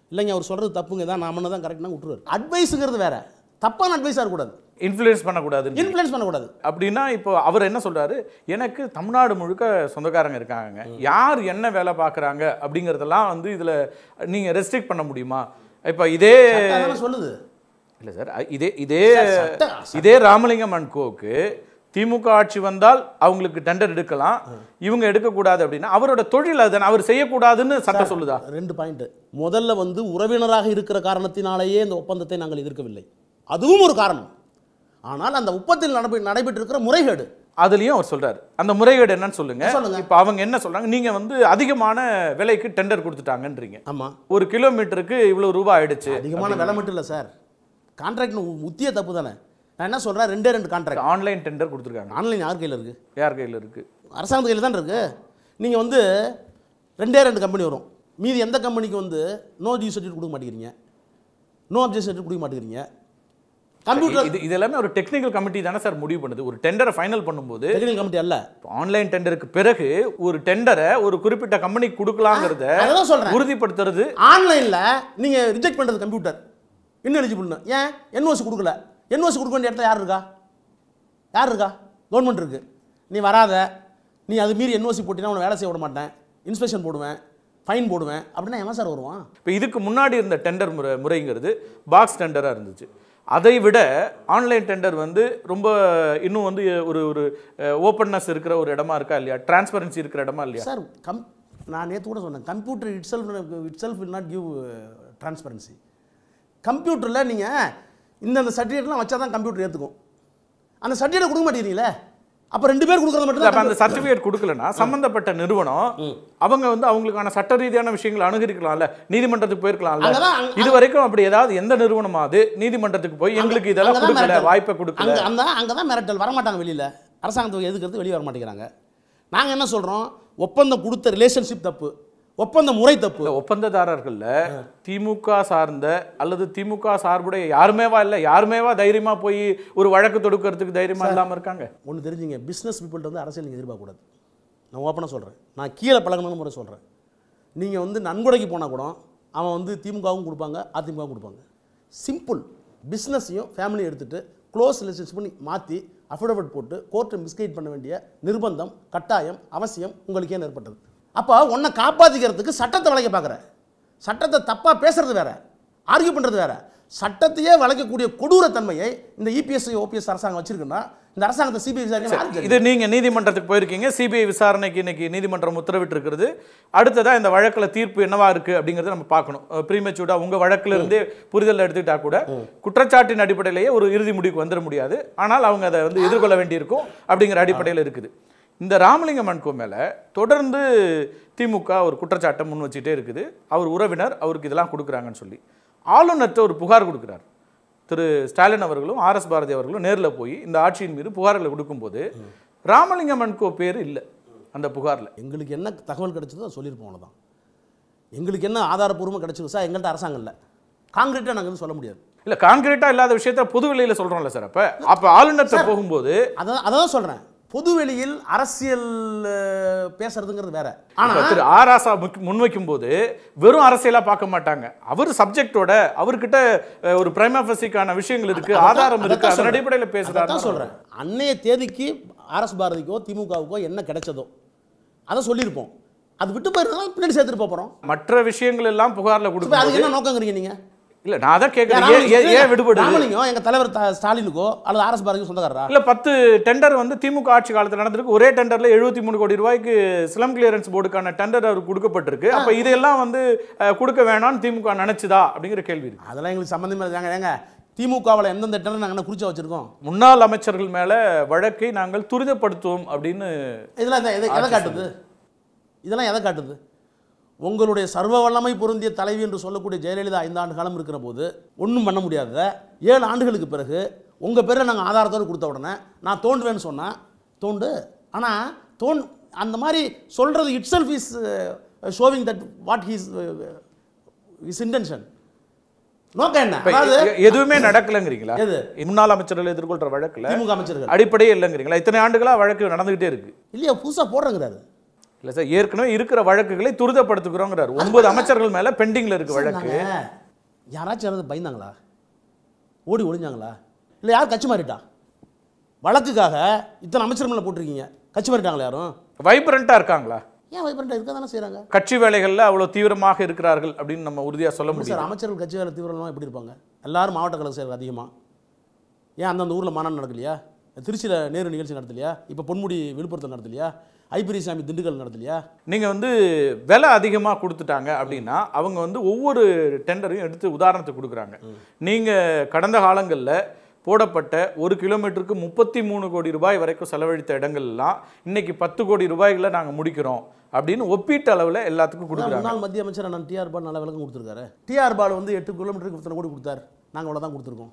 இல்லைங்க அவர் சொல்கிறது தப்புங்க தான் நான் தான் கரெக்ட்னா விட்டுருவார் அட்வைஸுங்கிறது வேற தப்பான அட்வைஸாக இருக்கக்கூடாது இன்ஃப்ளூயன்ஸ் பண்ணக்கூடாதுன்னு இன்ஃப்ளூயன்ஸ் பண்ணக்கூடாது அப்படின்னா இப்போ அவர் என்ன சொல்றாரு எனக்கு தமிழ்நாடு முழுக்க சொந்தக்காரங்க இருக்காங்க யார் என்ன வேலை பார்க்குறாங்க அப்படிங்கிறதெல்லாம் வந்து இதுல நீங்க ரெஸ்ட்ரிக்ட் பண்ண முடியுமா இப்போ இதே அதானே சொல்லுது இல்ல சார் அ- இதே இதே சட்ட- இதே ராமலிங்கம் அண்ட் கோக்கு திமுக ஆட்சி வந்தால் அவங்களுக்கு டெண்டர் எடுக்கலாம் இவங்க எடுக்கக்கூடாது அப்படின்னா அவரோட தொழில் அதுதானே அவர் செய்யக்கூடாதுன்னு சட்டம் சொல்லுதா ரெண்டு பாயிண்ட் முதல்ல வந்து உறவினராக இருக்கிற காரணத்தினாலேயே இந்த ஒப்பந்தத்தை நாங்கள் எதிர்க்கவில்லை அதுவும் ஒரு காரணம் ஆனால் அந்த ஒப்பந்தத்தில் நடை நடைபெற்றிருக்கிற முறைகேடு அதுலயும் அவர் சொல்றாரு அந்த முறைகேடு என்னன்னு சொல்லுங்க சொல்லுங்க. இப்போ அவங்க என்ன சொல்றாங்க நீங்க வந்து அதிகமான விலைக்கு டெண்டர் கொடுத்துட்டாங்கன்றீங்க ஆமாம் ஒரு கிலோமீட்டருக்கு இவ்வளவு ரூபாய் ஆயிடுச்சு அதிகமான விலை மட்டும் இல்லை சார் கான்ட்ராக்ட் உத்திய தப்பு தானே நான் என்ன சொல்கிறேன் ரெண்டே ரெண்டு கான்ட்ராக்ட் ஆன்லைன் டெண்டர் கொடுத்துருக்காங்க ஆன்லைன் யார் கையில் இருக்குது யார் கையில் இருக்கு அரசாங்கத்து கையில் தான் இருக்குது நீங்கள் வந்து ரெண்டே ரெண்டு கம்பெனி வரும் மீதி எந்த கம்பெனிக்கு வந்து நோ டியூ சர்டிஃபிகேட் கொடுக்க மாட்டேங்கிறீங்க நோ அப்ஜெக்ட் சர்டிஃபிகேட் கொடுக்க மாட்டேங்கிறீங்க கம்ப்யூட்டர் இது இது எல்லாமே ஒரு டெக்னிக்கல் கமிட்டி தானே சார் முடிவு பண்ணுது ஒரு டெண்டரை ஃபைனல் பண்ணும்போது டெக்னிக்கல் கமிட்டி அல்ல ஆன்லைன் டெண்டருக்கு பிறகு ஒரு டெண்டரை ஒரு குறிப்பிட்ட கம்பெனிக்கு கொடுக்கலாங்கிறத அதான் சொல்கிறேன் உறுதிப்படுத்துறது ஆன்லைனில் நீங்கள் ரிஜெக்ட் பண்ணுறது கம்ப்யூட்டர் இன்னும் எலிஜிபிள்னு ஏன் என்ஓசி கொடுக்கல என்ஓசி கொடுக்க வேண்டிய இடத்துல யார் இருக்கா யார் இருக்கா கவர்மெண்ட் இருக்கு நீ வராத நீ அது மீறி என்ஓசி போட்டினா உன்னை வேலை செய்ய விட மாட்டேன் இன்ஸ்பெக்ஷன் போடுவேன் ஃபைன் போடுவேன் அப்படின்னா எவன் சார் வருவான் இப்போ இதுக்கு முன்னாடி இருந்த டெண்டர் முறை முறைங்கிறது பாக்ஸ் டெண்டராக இருந்துச்சு அதை விட ஆன்லைன் டெண்டர் வந்து ரொம்ப இன்னும் வந்து ஒரு ஒரு ஓப்பன்னஸ் இருக்கிற ஒரு இடமா இருக்கா இல்லையா டிரான்ஸ்பரன்சி இருக்கிற இடமா இல்லையா சார் கம் நான் நேற்று கூட சொன்னேன் computer itself itself will not give transparency கம்ப்யூட்டரில் நீங்கள் இந்தந்த சர்டிஃபிகேட்லாம் வச்சா தான் கம்ப்யூட்டர் ஏற்றுக்கும் அந்த சர்டிஃபிகேட் கொடுக்க மாட்டேங்கிறீங்களே அப்போ ரெண்டு பேர் கொடுக்குறது மட்டும் அப்ப அந்த சர்டிபிகேட் கொடுக்கலனா சம்பந்தப்பட்ட நிறுவனம் அவங்க வந்து அவங்களுக்கான சட்ட ரீதியான விஷயங்களை அணுகிருக்கலாம்ல நீதிமன்றத்துக்கு போயிருக்கலாம்ல அங்கதான் அங்க- இது வரைக்கும் அப்படி ஏதாவது எந்த நிறுவனமாவது நீதிமன்றத்துக்கு போய் எங்களுக்கு இதெல்லாம் அங்கதான் கொடுக்கல மிரட்டல். வாய்ப்பை கொடுக்கல அங்க அந்த அங்கே தான் மிரட்டல் வரமாட்டாங்க வெளியில் அரசாங்கத்துக்கு எதுக்கிறது வெளியே வர மாட்டேங்கிறாங்க நாங்கள் என்ன சொல்கிறோம் ஒப்பந்தம் கொடுத்த ரிலேஷன்ஷிப் தப்பு ஒப்பந்த முறை தப்பு இல்ல ஒப்பந்ததாரர்கள்ல திமுக சார்ந்த அல்லது திமுக சார்புடைய யாருமேவா இல்ல யாருமேவா தைரியமா போய் ஒரு வழக்கு தொடுக்கிறதுக்கு தைரியமா இல்லாம இருக்காங்க ஒன்று தெரிஞ்சுங்க பிஸ்னஸ் பீப்புள்கிட்ட வந்து அரசியல் நீங்கள் எதிர்பார்க்கக்கூடாது நான் ஓப்பனாக சொல்கிறேன் நான் கீழே பழகணும்னு முறை சொல்கிறேன் நீங்கள் வந்து நன்கொடைக்கு போனால் கூட அவன் வந்து திமுகவும் கொடுப்பாங்க அதிமுகவும் கொடுப்பாங்க சிம்பிள் பிஸ்னஸையும் ஃபேமிலியும் எடுத்துகிட்டு க்ளோஸ் ரிலேஷன்ஷிப் பண்ணி மாற்றி அஃபிடவிட் போட்டு கோர்ட்டை மிஸ்கைட் பண்ண வேண்டிய நிர்பந்தம் கட்டாயம் அவசியம் உங்களுக்கு ஏன் ஏற்பட்டது அப்போ உன்னை காப்பாற்றிக்கிறதுக்கு சட்டத்தை வளைக்க பார்க்குற சட்டத்தை தப்பாக பேசுறது வேற ஆர்கியூ பண்ணுறது வேற சட்டத்தையே வளைக்கக்கூடிய கொடூரத்தன்மையை இந்த இபிஎஸ் ஓபிஎஸ் அரசாங்கம் வச்சிருக்குன்னா இந்த அரசாங்கத்தை சிபிஐ விசாரிக்க இது நீங்க நீதிமன்றத்துக்கு போயிருக்கீங்க சிபிஐ விசாரணைக்கு இன்னைக்கு நீதிமன்றம் உத்தரவிட்டு இருக்கிறது அடுத்ததா இந்த வழக்குல தீர்ப்பு என்னவா இருக்கு அப்படிங்கறத நம்ம பார்க்கணும் ப்ரீமெச்சூர்டா உங்க வழக்குல இருந்தே புரிதல் எடுத்துக்கிட்டா கூட குற்றச்சாட்டின் அடிப்படையிலேயே ஒரு இறுதி முடிவுக்கு வந்துட முடியாது ஆனால் அவங்க அதை வந்து எதிர்கொள்ள வேண்டியிருக்கும் அப்படிங்கிற அடிப்படையில் இருக்குது இந்த ராமலிங்கம் அன்கோ மேல தொடர்ந்து திமுக ஒரு குற்றச்சாட்டை முன் வச்சுட்டே இருக்குது அவர் உறவினர் அவருக்கு இதெல்லாம் கொடுக்குறாங்கன்னு சொல்லி ஆளுநர்கிட்ட ஒரு புகார் கொடுக்குறார் திரு ஸ்டாலின் அவர்களும் ஆர்எஸ் பாரதி அவர்களும் நேரில் போய் இந்த ஆட்சியின் மீது புகார்களை கொடுக்கும்போது ராமலிங்கம் அன்கோ பேர் இல்லை அந்த புகாரில் எங்களுக்கு என்ன தகவல் கிடைச்சதோ அதை சொல்லியிருப்போம் அவ்வளோதான் எங்களுக்கு என்ன ஆதாரப்பூர்வமாக கிடைச்சது சார் எங்கள்கிட்ட அரசாங்கம் இல்லை காங்கிரீட்டாக நாங்கள் சொல்ல முடியாது இல்லை கான்கிரீட்டா இல்லாத விஷயத்த பொது வெளியில சொல்றோம்ல சார் அப்ப அப்ப ஆளுநர்கிட்ட போகும்போது அதான் அதை தான் சொல்கிறேன் பொது வெளியில் அரசியல் அஹ், பேசுறதுங்கிறது வேற இப்ப ஆனால் திரு ஆராசா முக்- முன்வைக்கும் போது வெறும் அரசியலா பார்க்க மாட்டாங்க அவர் சப்ஜெக்டோட அவர்கிட்ட அஹ், ஒரு பிரைமாபசிக்கான விஷயங்கள் இருக்கு ஆதாரம் இருக்கு அதன் அடிப்படையில் பேசுறாரு தான் சொல்கிறேன் அன்னைய தேதிக்கு ஆர்எஸ் பாரதிக்கோ திமுகவுக்கோ என்ன கிடைச்சதோ அதை சொல்லியிருப்போம் அது விட்டு போயிருந்தாலும் பின்னாடி சேர்த்துட்டு போக போகிறோம் மற்ற விஷயங்கள் எல்லாம் புகார்ல இப்போ கொடுக்கும் அதுக்கு என்ன நோக்கங்கிறீங்க நீங்கள் இல்ல நான் அதான் கேட்கறேன் ஏன் ஏன் ஏன் விடுபடுது ராமலிங்கம் எங்கள் தலைவர் த- ஸ்டாலினுக்கோ அல்லது ஆர்எஸ் பாரதிக்கோ சொந்தக்காரரா இல்ல பத்து டெண்டர் வந்து திமுக ஆட்சி காலத்துல நடந்திருக்கு ஒரே டெண்டர்ல எழுபத்தி மூணு கோடி ரூபாய்க்கு ஸ்லம் கிளியரன்ஸ் போர்டுக்கான டெண்டர் அவருக்கு கொடுக்கப்பட்டிருக்கு அப்ப இதெல்லாம் வந்து அஹ், கொடுக்க வேணாம்னு திமுக நினைச்சுதா அப்படிங்கிற கேள்வி இருக்கு அதெல்லாம் எங்களுக்கு சம்மந்தமே இல்லைங்க ஏங்க திமுகவில் எந்தெந்த டெண்டர் நாங்கள் என்ன குறிச்சா வச்சிருக்கோம் முன்னாள் அமைச்சர்கள் மேல வழக்கை நாங்கள் துரிதப்படுத்துவோம் அப்படின்னு இதெல்லாம் எதை- எதை எதை காட்டுது இதெல்லாம் எதை காட்டுது உங்களுடைய சர்வ வல்லமை பொருந்திய தலைவி என்று சொல்லக்கூடிய ஜெயலலிதா ஐந்தாண்டு காலம் இருக்கிற போது ஒன்றும் பண்ண முடியாத ஏழு ஆண்டுகளுக்கு பிறகு உங்கள் பேரை நாங்கள் ஆதாரத்தோடு கொடுத்த உடனே நான் தோண்டுவேன்னு சொன்னேன் தோண்டு ஆனால் தோன் அந்த மாதிரி சொல்கிறது itself is showing that what his is intention நோக்கம் என்ன இப்ப அதாவது எ- எதுவுமே நடக்கலங்கிறீங்களா எது? முன்னாள் அமைச்சர்கள் எதிர்கொள்ற வழக்குல திமுக அமைச்சர்கள் அடிப்படையே இல்லைங்கிறீங்களா இத்தனை ஆண்டுகளா வழக்கு நடந்துகிட்டே இருக்கு இல்லையா புதுசாக போடுறேங்கிறாரு இல்ல சார் ஏற்கனவே இருக்கிற வழக்குகளை துரிதப்படுத்துகிறோங்கிறார் ஒன்பது அமைச்சர்கள் மேல பெண்டிங்ல இருக்கு வழக்கு நாங்க யாராச்சும் யாராவது பயந்தாங்களா ஓடி ஒளிஞ்சாங்களா இல்லை யார் கட்சி மாறிட்டா வழக்குக்காக இத்தனை அமைச்சர் மேலே போட்டிருக்கீங்க கட்சி மாறிட்டாங்களா யாரும் வைப்ரண்டா இருக்காங்களா ஏன் வைப்ரண்டாக இருக்க தானே செய்கிறாங்க கட்சி வேலைகள்ல அவ்வளவு தீவிரமாக இருக்கிறார்கள் அப்படின்னு நம்ம உறுதியா சொல்ல முடியும் சார் அமைச்சர்கள் கட்சி வேலை தீவிரமாக எப்படி இருப்பாங்க எல்லாரும் மாவட்ட கழக செயலர் அதிகமாக ஏன் அந்தந்த ஊரில் மாநாடு நடக்கலையா திருச்சியில் நேரு நிகழ்ச்சி நடத்தலையா இப்போ பொன்முடி விழுப்புரத்தில் நடத்தலையா ஐபிரிசாமி திண்டுக்கல் நடத்தலையா நீங்க வந்து விலை அதிகமா கொடுத்துட்டாங்க அப்படின்னா அவங்க வந்து ஒவ்வொரு டெண்டரையும் எடுத்து உதாரணத்துக்கு கொடுக்குறாங்க நீங்க கடந்த காலங்கள்ல போடப்பட்ட ஒரு கிலோமீட்டருக்கு முப்பத்தி மூணு கோடி ரூபாய் வரைக்கும் செலவழித்த இடங்கள்லாம் இன்னைக்கு பத்து கோடி ரூபாய்களை நாங்க முடிக்கிறோம் அப்படின்னு ஒப்பீட்டு அளவுல எல்லாத்துக்கும் அதான் கொடுக்குறாங்க முன்னாள் மத்திய அமைச்சர் அண்ணன் டிஆர் பால் நல்ல விளக்கம் கொடுத்துருக்காரு டிஆர் பால் வந்து எட்டு கிலோமீட்டருக்கு இத்தனை கோடி கொடுத்தார் நாங்கள் அவ்வளோ தான் கொடுத்துருக்கோம்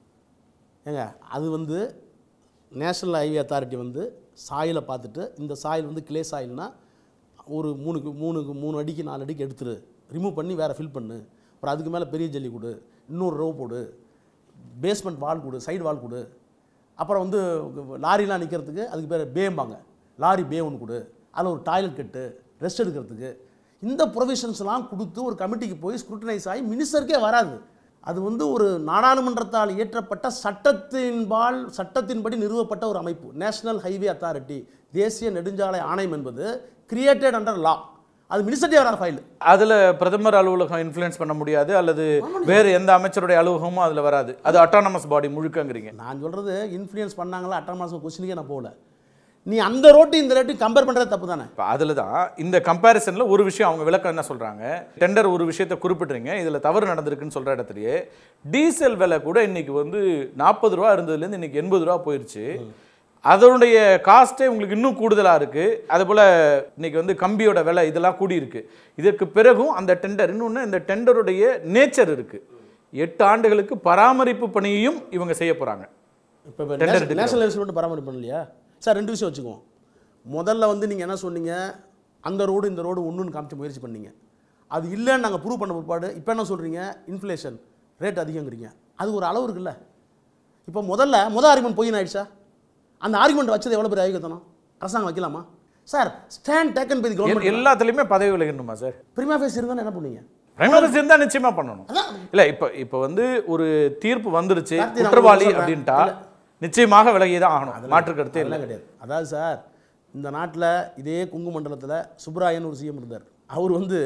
ஏங்க அது வந்து நேஷனல் ஹைவே அத்தாரிட்டி வந்து சாயிலை பார்த்துட்டு இந்த சாயில் வந்து கிளே சாயில்னா ஒரு மூணுக்கு மூணுக்கு மூணு அடிக்கு நாலு அடிக்கு எடுத்துரு ரிமூவ் பண்ணி வேறு ஃபில் பண்ணு அப்புறம் அதுக்கு மேலே பெரிய ஜல்லி கொடு இன்னொரு ரோ போடு பேஸ்மெண்ட் வால் கொடு சைடு வால் கொடு அப்புறம் வந்து லாரிலாம் நிற்கிறதுக்கு அதுக்கு பேர் பேம்பாங்க லாரி பே ஒன்று கொடு அதில் ஒரு டாய்லெட் கட்டு ரெஸ்ட் எடுக்கிறதுக்கு இந்த ப்ரொவிஷன்ஸ்லாம் கொடுத்து ஒரு கமிட்டிக்கு போய் ஸ்க்ரூட்டனைஸ் ஆகி மினிஸ்டருக்கே வராது அது வந்து ஒரு நாடாளுமன்றத்தால் இயற்றப்பட்ட சட்டத்தின்பால் சட்டத்தின்படி நிறுவப்பட்ட ஒரு அமைப்பு நேஷனல் ஹைவே அத்தாரிட்டி தேசிய நெடுஞ்சாலை ஆணையம் என்பது கிரியேட்டட் அண்டர் லா அது மினிஸ்டர்டே வராத ஃபைல் அதுல பிரதமர் அலுவலகம் இன்ஃப்ளூயன்ஸ் பண்ண முடியாது அல்லது வேறு எந்த அமைச்சருடைய அலுவலகமும் அதுல வராது அது அட்டானமஸ் பாடி முழுக்கங்கிறீங்க நான் சொல்கிறது இன்ஃப்ளூயன்ஸ் பண்ணாங்களா அட்டானமஸ் கொஸ்டினுக்கே நான் போகல நீ அந்த ரோட்டு இந்த ரேட்டையும் கம்பேர் பண்ணுறது தப்பு தானே இப்போ அதில் தான் இந்த கம்பேரிசனில் ஒரு விஷயம் அவங்க விளக்கம் என்ன சொல்கிறாங்க டெண்டர் ஒரு விஷயத்தை குறிப்பிட்றீங்க இதில் தவறு நடந்திருக்குன்னு சொல்கிற இடத்துலையே டீசல் விலை கூட இன்னைக்கு வந்து நாற்பது ரூபா இருந்ததுலேருந்து இன்னைக்கு எண்பது ரூபா போயிருச்சு அதனுடைய காஸ்ட்டே உங்களுக்கு இன்னும் கூடுதலாக இருக்குது அதுபோல் இன்னைக்கு வந்து கம்பியோட விலை இதெல்லாம் கூடி இருக்கு இதற்கு பிறகும் அந்த டெண்டர் இன்னொன்று இந்த டெண்டருடைய நேச்சர் இருக்குது எட்டு ஆண்டுகளுக்கு பராமரிப்பு பணியையும் இவங்க செய்ய போகிறாங்க இப்போ Tender நேஷனல் நேஷனல் லெவல்ஸ் மட்டும் பராமரிப்பு பண்ணலையா சார் ரெண்டு விஷயம் வச்சுக்குவோம் முதல்ல வந்து நீங்கள் என்ன சொன்னீங்க அந்த ரோடு இந்த ரோடு ஒன்றுன்னு காமிச்சு முயற்சி பண்ணீங்க அது இல்லைன்னு நாங்கள் ப்ரூவ் பண்ண பிற்பாடு இப்போ என்ன சொல்கிறீங்க இன்ஃப்ளேஷன் ரேட் அதிகங்கிறீங்க அது ஒரு அளவு இருக்குல்ல இப்போ முதல்ல முதல் ஆர்குமெண்ட் பொய்னு ஆயிடுச்சா அந்த ஆர்குமெண்ட் வச்சது எவ்வளோ பெரிய ஐகத்தனம் அரசாங்கம் வைக்கலாமா sir stand taken by the எல்- கவர்மெண்ட் எல்லாத்துலேயுமே பதவி விலகணுமா சார் பிரிமா ஃபேஸ் இருந்தால் என்ன பண்ணுவீங்க பிரைமரி இருந்தா நிச்சயமா பண்ணணும் அதான் இல்ல இப்ப இப்ப வந்து ஒரு தீர்ப்பு வந்துருச்சு கார்த்தி, நான் குற்றவாளி உங்களுக்கு அப்படின்ட்டா சொல்றேன். நிச்சயமாக விலகி தான் ஆகணும் மாற்று கருத்தே இல்லை அதெல்லாம் கிடையாது அதாவது சார் இந்த நாட்டில் இதே குங்கு மண்டலத்தில் சுப்ராயன் ஒரு சிஎம் இருந்தார் அவர் வந்து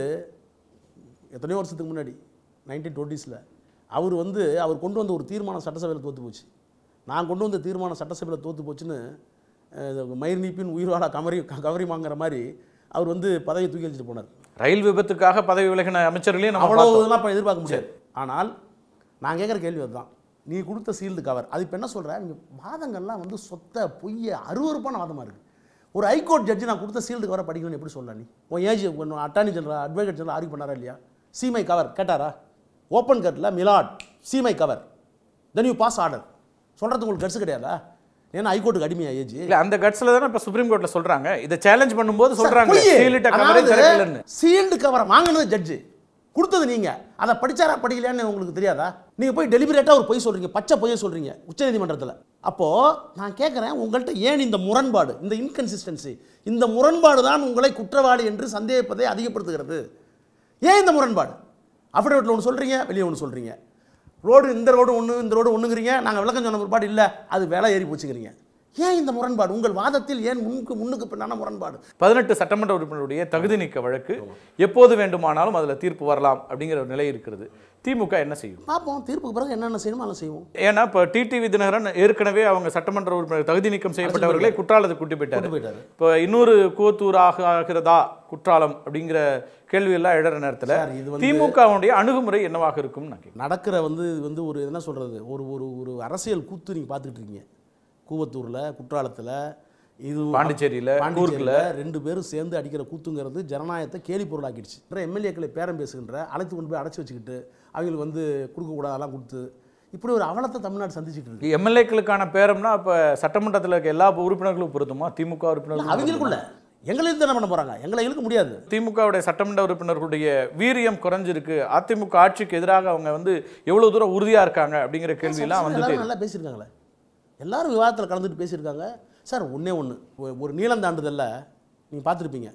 எத்தனையோ வருஷத்துக்கு முன்னாடி நைன்டீன் டுவெண்ட்டீஸில் அவர் வந்து அவர் கொண்டு வந்த ஒரு தீர்மானம் சட்டசபையில் தோற்று போச்சு நான் கொண்டு வந்த தீர்மானம் சட்டசபையில் தோற்று போச்சுன்னு அஹ், மயிர் நீப்பின் உயிர்வாழ கமரி கவரிமாங்கிற மாதிரி அவர் வந்து பதவியை தூக்கி வச்சுட்டு போனார் ரயில் விபத்துக்காக பதவி விலகின அமைச்சர்களையும் நம்ம அவ்வளோ பார்த்தோம். இதெல்லாம் இப்போ எதிர்பார்க்க முடியாது ஆனால் நான் கேட்குற கேள்வி அதுதான் நீ கொடுத்த சீல்டு கவர் அது இப்போ என்ன சொல்ற நீங்க வாதங்கள்லாம் வந்து சொத்த பொய்ய அருவருப்பான வாதமாக இருக்குது ஒரு ஹைகோர்ட் ஜட்ஜி நான் கொடுத்த சீல்டு கவரை படிக்கணும்னு எப்படி சொல்ல நீ உன் age attorney general advocate general argue பண்ணாரா இல்லையா சீமை கவர் கேட்டாரா ஓப்பன் கட்டில் மிலாட் சீமை cover then you pass order சொல்கிறது உங்களுக்கு கட்ஸ் கிடையாதா ஏன்னா ஹைகோர்ட்டுக்கு அடிமையா ஏஜ் இல்ல அந்த கட்ஸ்ல தானே இப்ப சுப்ரீம் கோர்ட்ல சொல்றாங்க இதை சேலஞ்ச் பண்ணும்போது சொல்றாங்க சீலிட்ட கவரே திறக்கலன்னு சீல்டு கவரை வாங்கினது ஜட்ஜு கொடுத்தது நீங்க அதை படிச்சாரா படிக்கலையான்னு உங்களுக்கு தெரியாதா நீங்க போய் டெலிபரேட்டா ஒரு பொய் சொல்றீங்க பச்சை பொய்ய சொல்றீங்க உச்சநீதிமன்றத்தில் அப்போ நான் கேட்குறேன் உங்கள்கிட்ட ஏன் இந்த முரண்பாடு இந்த இன்கன்சிஸ்டன்சி இந்த முரண்பாடு தான் உங்களை குற்றவாளி என்று சந்தேகிப்பதை அதிகப்படுத்துகிறது ஏன் இந்த முரண்பாடு அஃபிடவிட்டில் ஒன்று சொல்றீங்க வெளியே ஒன்று சொல்றீங்க ரோடு இந்த ரோடு ஒன்று இந்த ரோடு ஒன்றுங்கிறீங்க நாங்கள் விளக்கம் சொன்ன பிற்பாடு இல்லை அது விலை ஏறி போச்சுக்கிறீங்க ஏன் இந்த முரண்பாடு உங்கள் வாதத்தில் ஏன் முன்னுக்கு முன்னுக்கு பின்னான முரண்பாடு பதினெட்டு சட்டமன்ற உறுப்பினருடைய தகுதி நீக்க வழக்கு எப்போது வேண்டுமானாலும் அதுல தீர்ப்பு வரலாம் அப்படிங்கிற ஒரு நிலை இருக்கிறது திமுக என்ன செய்யும் பார்ப்போம் தீர்ப்புக்கு பிறகு என்னென்ன செய்யணுமோ அதெல்லாம் செய்வோம் ஏன்னா இப்போ டிடிவி தினகரன் ஏற்கனவே அவங்க சட்டமன்ற உறுப்பினர் தகுதி நீக்கம் செய்யப்பட்டவர்களை குற்றாலத்துக்கு கூட்டி போயிட்டாரு கொண்டு போயிட்டாரு இப்போ இன்னொரு கூத்தூர் ஆக ஆகிறதா குற்றாலம் அப்படிங்கிற கேள்வி எல்லாம் இடற நேரத்தில் சார், இது வந்து- திமுகவுடைய அணுகுமுறை என்னவாக இருக்கும் நான் கேட்கிறேன். நடக்கிற வந்து இது வந்து ஒரு என்ன சொல்கிறது ஒரு ஒரு ஒரு அரசியல் கூத்து நீங்கள் பார்த்துக்கிட்டு இருக்கீங்க கூவத்தூரில் குற்றாலத்தில் இது பாண்டிச்சேரியில, பாண்டிச்சேரியில் ரெண்டு பேரும் சேர்ந்து அடிக்கிற கூத்துங்கிறது ஜனநாயகத்தை கேலி பொருளாக்கிடுச்சு அப்புறம் எம்எல்ஏக்களை பேரம் பேசுகின்ற அழைத்து கொண்டு போய் அடைச்சி வச்சுக்கிட்டு அவங்களுக்கு வந்து கொடுக்கக்கூடாதெல்லாம் கொடுத்து இப்படி ஒரு அவலத்தை தமிழ்நாடு சந்திச்சுட்டு இருக்கு எம்எல்ஏக்களுக்கான பேரம்னா இப்போ சட்டமன்றத்தில் இருக்க எல்லா உறுப்பினர்களும் பொருத்துமா திமுக உறுப்பினர்களும் அவங்களுக்குள்ள எங்களுக்கு என்ன பண்ண போகிறாங்க எங்களை இழுக்க முடியாது திமுகவுடைய சட்டமன்ற உறுப்பினர்களுடைய வீரியம் குறைஞ்சிருக்கு அதிமுக ஆட்சிக்கு எதிராக அவங்க வந்து எவ்வளவு தூரம் உறுதியா இருக்காங்க அப்படிங்கிற கேள்வியெல்லாம் வந்துட்டு எல்லாரும் நல்லா பேசியிருக்காங்களே எல்லாரும் விவாதத்தில் கலந்துட்டு பேசியிருக்காங்க சார் ஒன்றே ஒன்று ஒரு நீளம் தாண்டுதல்ல நீங்கள் பார்த்துருப்பீங்க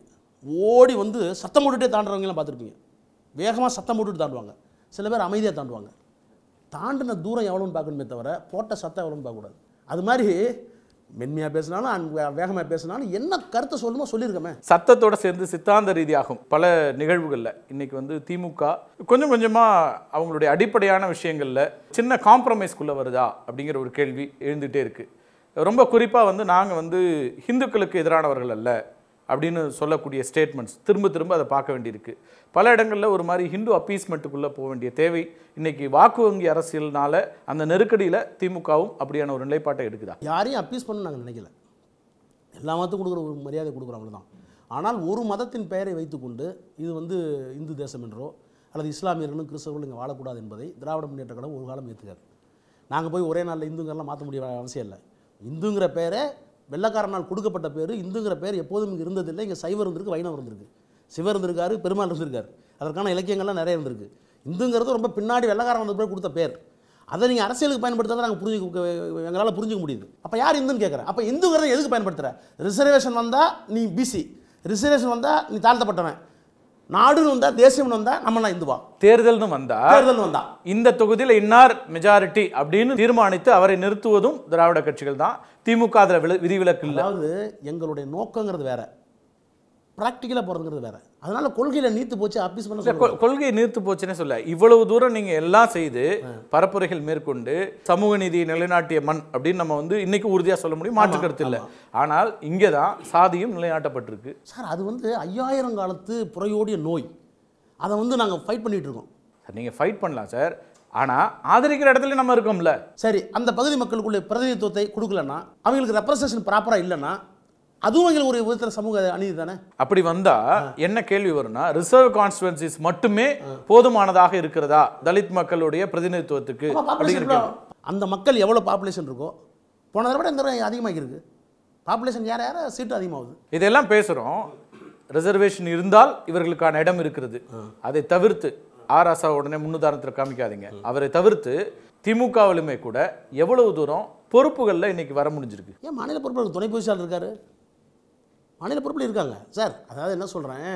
ஓடி வந்து சத்தம் போட்டுட்டே தாண்டுறவங்களாம் பார்த்துருப்பீங்க வேகமாக சத்தம் போட்டுட்டு தாண்டுவாங்க சில பேர் அமைதியாக தாண்டுவாங்க தாண்டின தூரம் எவ்வளோன்னு பார்க்கணுமே தவிர போட்ட சத்தம் எவ்வளோன்னு பார்க்கக்கூடாது அது மாதிரி மென்மையாக பேசினாலும் அங்க வேகமாக பேசினாலும் என்ன கருத்தை சொல்லணுமோ சொல்லியிருக்கமே சத்தத்தோட சேர்ந்து சித்தாந்த ரீதியாகும் பல நிகழ்வுகளில் இன்னைக்கு வந்து திமுக கொஞ்சம் கொஞ்சமாக அவங்களுடைய அடிப்படையான விஷயங்களில் சின்ன காம்ப்ரமைஸ்க்குள்ளே வருதா அப்படிங்கிற ஒரு கேள்வி எழுந்துகிட்டே இருக்கு ரொம்ப குறிப்பாக வந்து நாங்கள் வந்து ஹிந்துக்களுக்கு எதிரானவர்கள் அல்ல அப்படின்னு சொல்லக்கூடிய ஸ்டேட்மெண்ட்ஸ் திரும்ப திரும்ப அதை பார்க்க வேண்டியிருக்கு பல இடங்களில் ஒரு மாதிரி ஹிந்து அப்பீஸ்மெண்ட்டுக்குள்ளே போக வேண்டிய தேவை இன்னைக்கு வாக்கு வங்கி அரசியல்னால அந்த நெருக்கடியில் திமுகவும் அப்படியான ஒரு நிலைப்பாட்டை எடுக்குதா யாரையும் அப்பீஸ் பண்ண நாங்கள் நினைக்கல எல்லா மதத்துக்கும் கொடுக்குற ஒரு மரியாதை கொடுக்குறோம் அவ்வளவுதான் ஆனால் ஒரு மதத்தின் பெயரை வைத்துக்கொண்டு இது வந்து இந்து தேசம் என்றோ அல்லது இஸ்லாமியர்களும் கிறிஸ்தவர்களும் இங்கே வாழக்கூடாது என்பதை திராவிட முன்னேற்ற கழகம் ஒரு காலம் ஏற்றுக்காது நாங்கள் போய் ஒரே நாளில் இந்துங்கெல்லாம் மாற்ற முடிய அவசியம் இல்லை இந்துங்கிற பேரை வெள்ளக்காரனால் கொடுக்கப்பட்ட பேர் இந்துங்கிற பேர் எப்போதும் இங்கே இருந்ததில்லை இங்கே சைவர் இருந்திருக்கு வைணவம் இருந்திருக்கு சிவர் இருந்திருக்காரு பெருமாள் இருந்திருக்காரு அதற்கான இலக்கியங்கள்லாம் நிறைய இருந்திருக்கு இந்துங்கிறது ரொம்ப பின்னாடி வெள்ளக்காரன் வந்த பிறகு கொடுத்த பேர் அதை நீங்கள் அரசியலுக்கு பயன்படுத்தாத நாங்கள் புரிஞ்சு எங்களால் புரிஞ்சுக்க முடியுது அப்போ யார் இந்துன்னு கேட்குறேன் அப்போ இந்துங்கிறத எதுக்கு பயன்படுத்துகிற ரிசர்வேஷன் வந்தால் நீ பிசி ரிசர்வேஷன் வந்தால் நீ தாழ்த்தப்பட்டவன் நாடுன்னு வந்தால் தேசியம்னு வந்தால் நம்மளாம் இந்துவா தேர்தல்னு வந்தா தேர்தல்னு வந்தா இந்த தொகுதியில் இன்னார் மெஜாரிட்டி அப்படின்னு தீர்மானித்து அவரை நிறுத்துவதும் திராவிட கட்சிகள் தான் திமுக அதில் வில- விதிவிலக்கு இல்லை அதாவது எங்களுடைய நோக்கங்கிறது வேற ப்ராக்டிக்கலாக போகிறதுங்கிறது வேற அதனால கொள்கையில் நீத்து போச்சு அப்பீஸ் பண்ண இல்ல, சொல்லுங்க. கொ- கொள்கை நீர்த்து போச்சுன்னே சொல்ல இவ்வளவு தூரம் நீங்க எல்லாம் செய்து பரப்புரைகள் மேற்கொண்டு சமூக நீதியை நிலைநாட்டிய மண் அப்படின்னு நம்ம வந்து இன்னைக்கு உறுதியா சொல்ல முடியும் மாற்று கருத்து இல்லை ஆனால் இங்கே தான் சாதியும் நிலைநாட்டப்பட்டிருக்கு சார் அது வந்து ஐயாயிரம் காலத்து புறையோடிய நோய் அதை வந்து நாங்கள் ஃபைட் பண்ணிட்டு இருக்கோம் சார், நீங்க ஃபைட் பண்ணலாம் சார் ஆனா ஆதரிக்கிற இடத்துல நம்ம இருக்கோம்ல சரி அந்த பகுதி மக்களுக்குள்ள பிரதிநிதித்துவத்தை கொடுக்கலன்னா அவங்களுக்கு ரெப்ரசன்டேஷன் ப்ராப்பராக இல்லைன்னா அதுவும் எங்களுக்கு ஒரு விதத்தில் சமூக அநீதி தானே அப்படி வந்தா என்ன கேள்வி வரும்னா ரிசர்வ் கான்ஸ்டுவன்சிஸ் மட்டுமே போதுமானதாக இருக்கிறதா தலித் மக்களுடைய பிரதிநிதித்துவத்துக்கு ஆமா, population அப்படிங்கிற எவ்வளோ? கேள்வி அந்த மக்கள் எவ்வளோ பாப்புலேஷன் இருக்கோ போன தடவை விட இந்த தடவை அதிகமாக இருக்கு பாப்புலேஷன் யார் யார சீட்டு அதிகமாகுது இதெல்லாம் பேசுறோம் ரிசர்வேஷன் இருந்தால் இவர்களுக்கான இடம் இருக்கிறது அதை தவிர்த்து ஆர் ஆசா உடனே முன்னுதாரணத்தில் காமிக்காதீங்க அவரை தவிர்த்து திமுகவிலுமே கூட எவ்வளவு தூரம் பொறுப்புகளில் இன்னைக்கு வர முடிஞ்சிருக்கு ஏன் மாநில பொறுப்பில் துணை பொதுச்சாளர் இருக்காரு மாநில பொறுப்பில் இருக்காங்க சார் அதாவது என்ன சொல்கிறேன்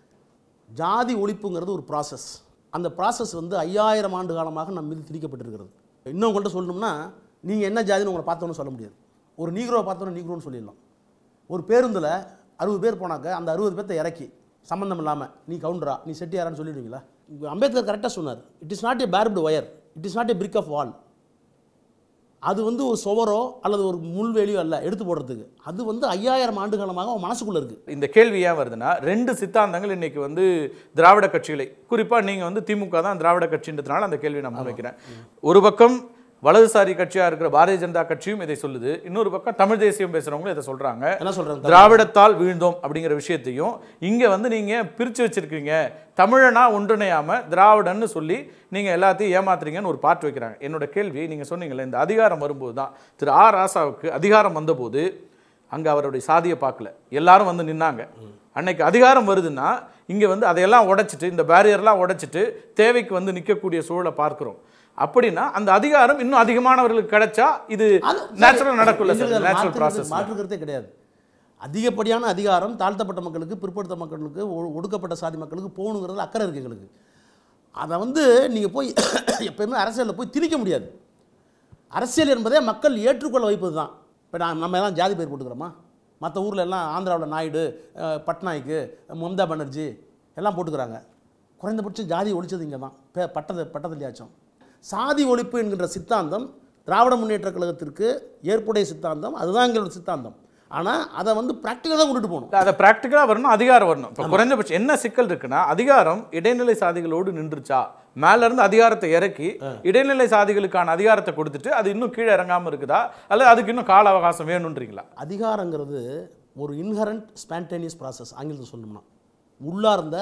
ஜாதி ஒழிப்புங்கிறது ஒரு ப்ராசஸ் அந்த ப்ராசஸ் வந்து ஐயாயிரம் ஆண்டு காலமாக நம்ம மீது திணிக்கப்பட்டிருக்கிறது இன்னும் உங்கள்கிட்ட சொல்லணும்னா நீங்கள் என்ன ஜாதின்னு உங்களை பார்த்தோன்னு சொல்ல முடியாது ஒரு நீக்ரோவை பார்த்தோன்னு நீக்ரோன்னு சொல்லிடலாம் ஒரு பேருந்தில் அறுபது பேர் போனாக்க அந்த அறுபது பேர்த்த இறக்கி சம்மந்தம் இல்லாமல் நீ கவுண்டரா நீ செட்டியாரான்னு சொல்லிடுவீங்களா இங்க அம்பேத்கர் கரெக்டாக சொன்னார் it is not a barbed wire it is not a brick of wall அது வந்து ஒரு சுவரோ அல்லது ஒரு முள்வேலியோ அல்ல எடுத்து போடுறதுக்கு அது வந்து ஐயாயிரம் ஆண்டு காலமாக அவன் மனசுக்குள்ளே இருக்குது இந்த கேள்வி ஏன் வருதுன்னா ரெண்டு சித்தாந்தங்கள் இன்னைக்கு வந்து திராவிட கட்சிகளை குறிப்பா நீங்க வந்து திமுக தான் திராவிட கட்சின்றதுனால அந்த கேள்வி நான் முன்வைக்கிறேன் ஒரு பக்கம் வலதுசாரி கட்சியா இருக்கிற பாரதிய ஜனதா கட்சியும் இதை சொல்லுது இன்னொரு பக்கம் தமிழ் தேசியம் பேசுறவங்களும் இதை சொல்றாங்க என்ன சொல்கிறாங்க திராவிடத்தால் வீழ்ந்தோம் அப்படிங்கிற விஷயத்தையும் இங்க வந்து நீங்க பிரிச்சு வச்சிருக்கீங்க தமிழனா ஒன்றிணையாம திராவிடன்னு சொல்லி நீங்க எல்லாத்தையும் ஏமாத்துறீங்கன்னு ஒரு பாட்டு வைக்கிறாங்க என்னோட கேள்வி நீங்க சொன்னீங்கல்ல இந்த அதிகாரம் வரும்போது தான் திரு ஆர் ராசாவுக்கு அதிகாரம் வந்தபோது அங்க அவருடைய சாதியை பார்க்கல எல்லாரும் வந்து நின்னாங்க அன்னைக்கு அதிகாரம் வருதுன்னா இங்க வந்து அதையெல்லாம் உடைச்சிட்டு இந்த பேரியர்லாம் உடைச்சிட்டு தேவைக்கு வந்து நிற்கக்கூடிய சூழலை பார்க்கிறோம் அப்படின்னா அந்த அதிகாரம் இன்னும் அதிகமானவர்களுக்கு கிடைச்சா இது நேச்சுரல் நடக்கும்ல சார் நேச்சுரல் ப்ராசஸ் மாற்றுக்கிறதே கிடையாது அதிகப்படியான அதிகாரம் தாழ்த்தப்பட்ட மக்களுக்கு பிற்படுத்த மக்களுக்கு ஒ- ஒடுக்கப்பட்ட சாதி மக்களுக்கு போகணுங்கிறதுல அக்கறை இருக்குது எங்களுக்கு அதை வந்து நீங்கள் போய் எப்பயுமே அரசியலில் போய் திணிக்க முடியாது அரசியல் என்பதே மக்கள் ஏற்றுக்கொள்ள வைப்பது தான் இப்போ நான் நம்ம எல்லாம் ஜாதி பேர் போட்டுக்கிறோமா மற்ற ஊரில் எல்லாம் ஆந்திராவில் நாயுடு அஹ், பட்நாயக்கு மம்தா பானர்ஜி எல்லாம் போட்டுக்கிறாங்க குறைந்தபட்சம் ஜாதி ஒழிச்சது இங்கே தான் பே பட்டது பட்டத்திலேயாச்சும் சாதி ஒழிப்பு என்கின்ற சித்தாந்தம் திராவிட முன்னேற்ற கழகத்திற்கு ஏற்புடைய சித்தாந்தம் அதுதான் எங்களோட சித்தாந்தம் ஆனால் அதை வந்து ப்ராக்டிக்கலாக தான் கொண்டுட்டு போகணும் இல்ல, அதை ப்ராக்டிக்கலாக வரணும் அதிகாரம் வரணும் இப்போ குறைஞ்சபட்சம் என்ன சிக்கல் இருக்குன்னா அதிகாரம் இடைநிலை சாதிகளோடு நின்றுச்சா மேல இருந்து அதிகாரத்தை இறக்கி இடைநிலை சாதிகளுக்கான அதிகாரத்தை கொடுத்துட்டு அது இன்னும் கீழே இறங்காம இருக்குதா அல்லது அதுக்கு இன்னும் கால அவகாசம் வேணுன்றீங்களா அதிகாரங்கிறது ஒரு இன்ஹரண்ட் ஸ்பான்டேனியஸ் ப்ராசஸ் ஆங்கிலத்தில் சொல்லணும்னா உள்ளார்ந்த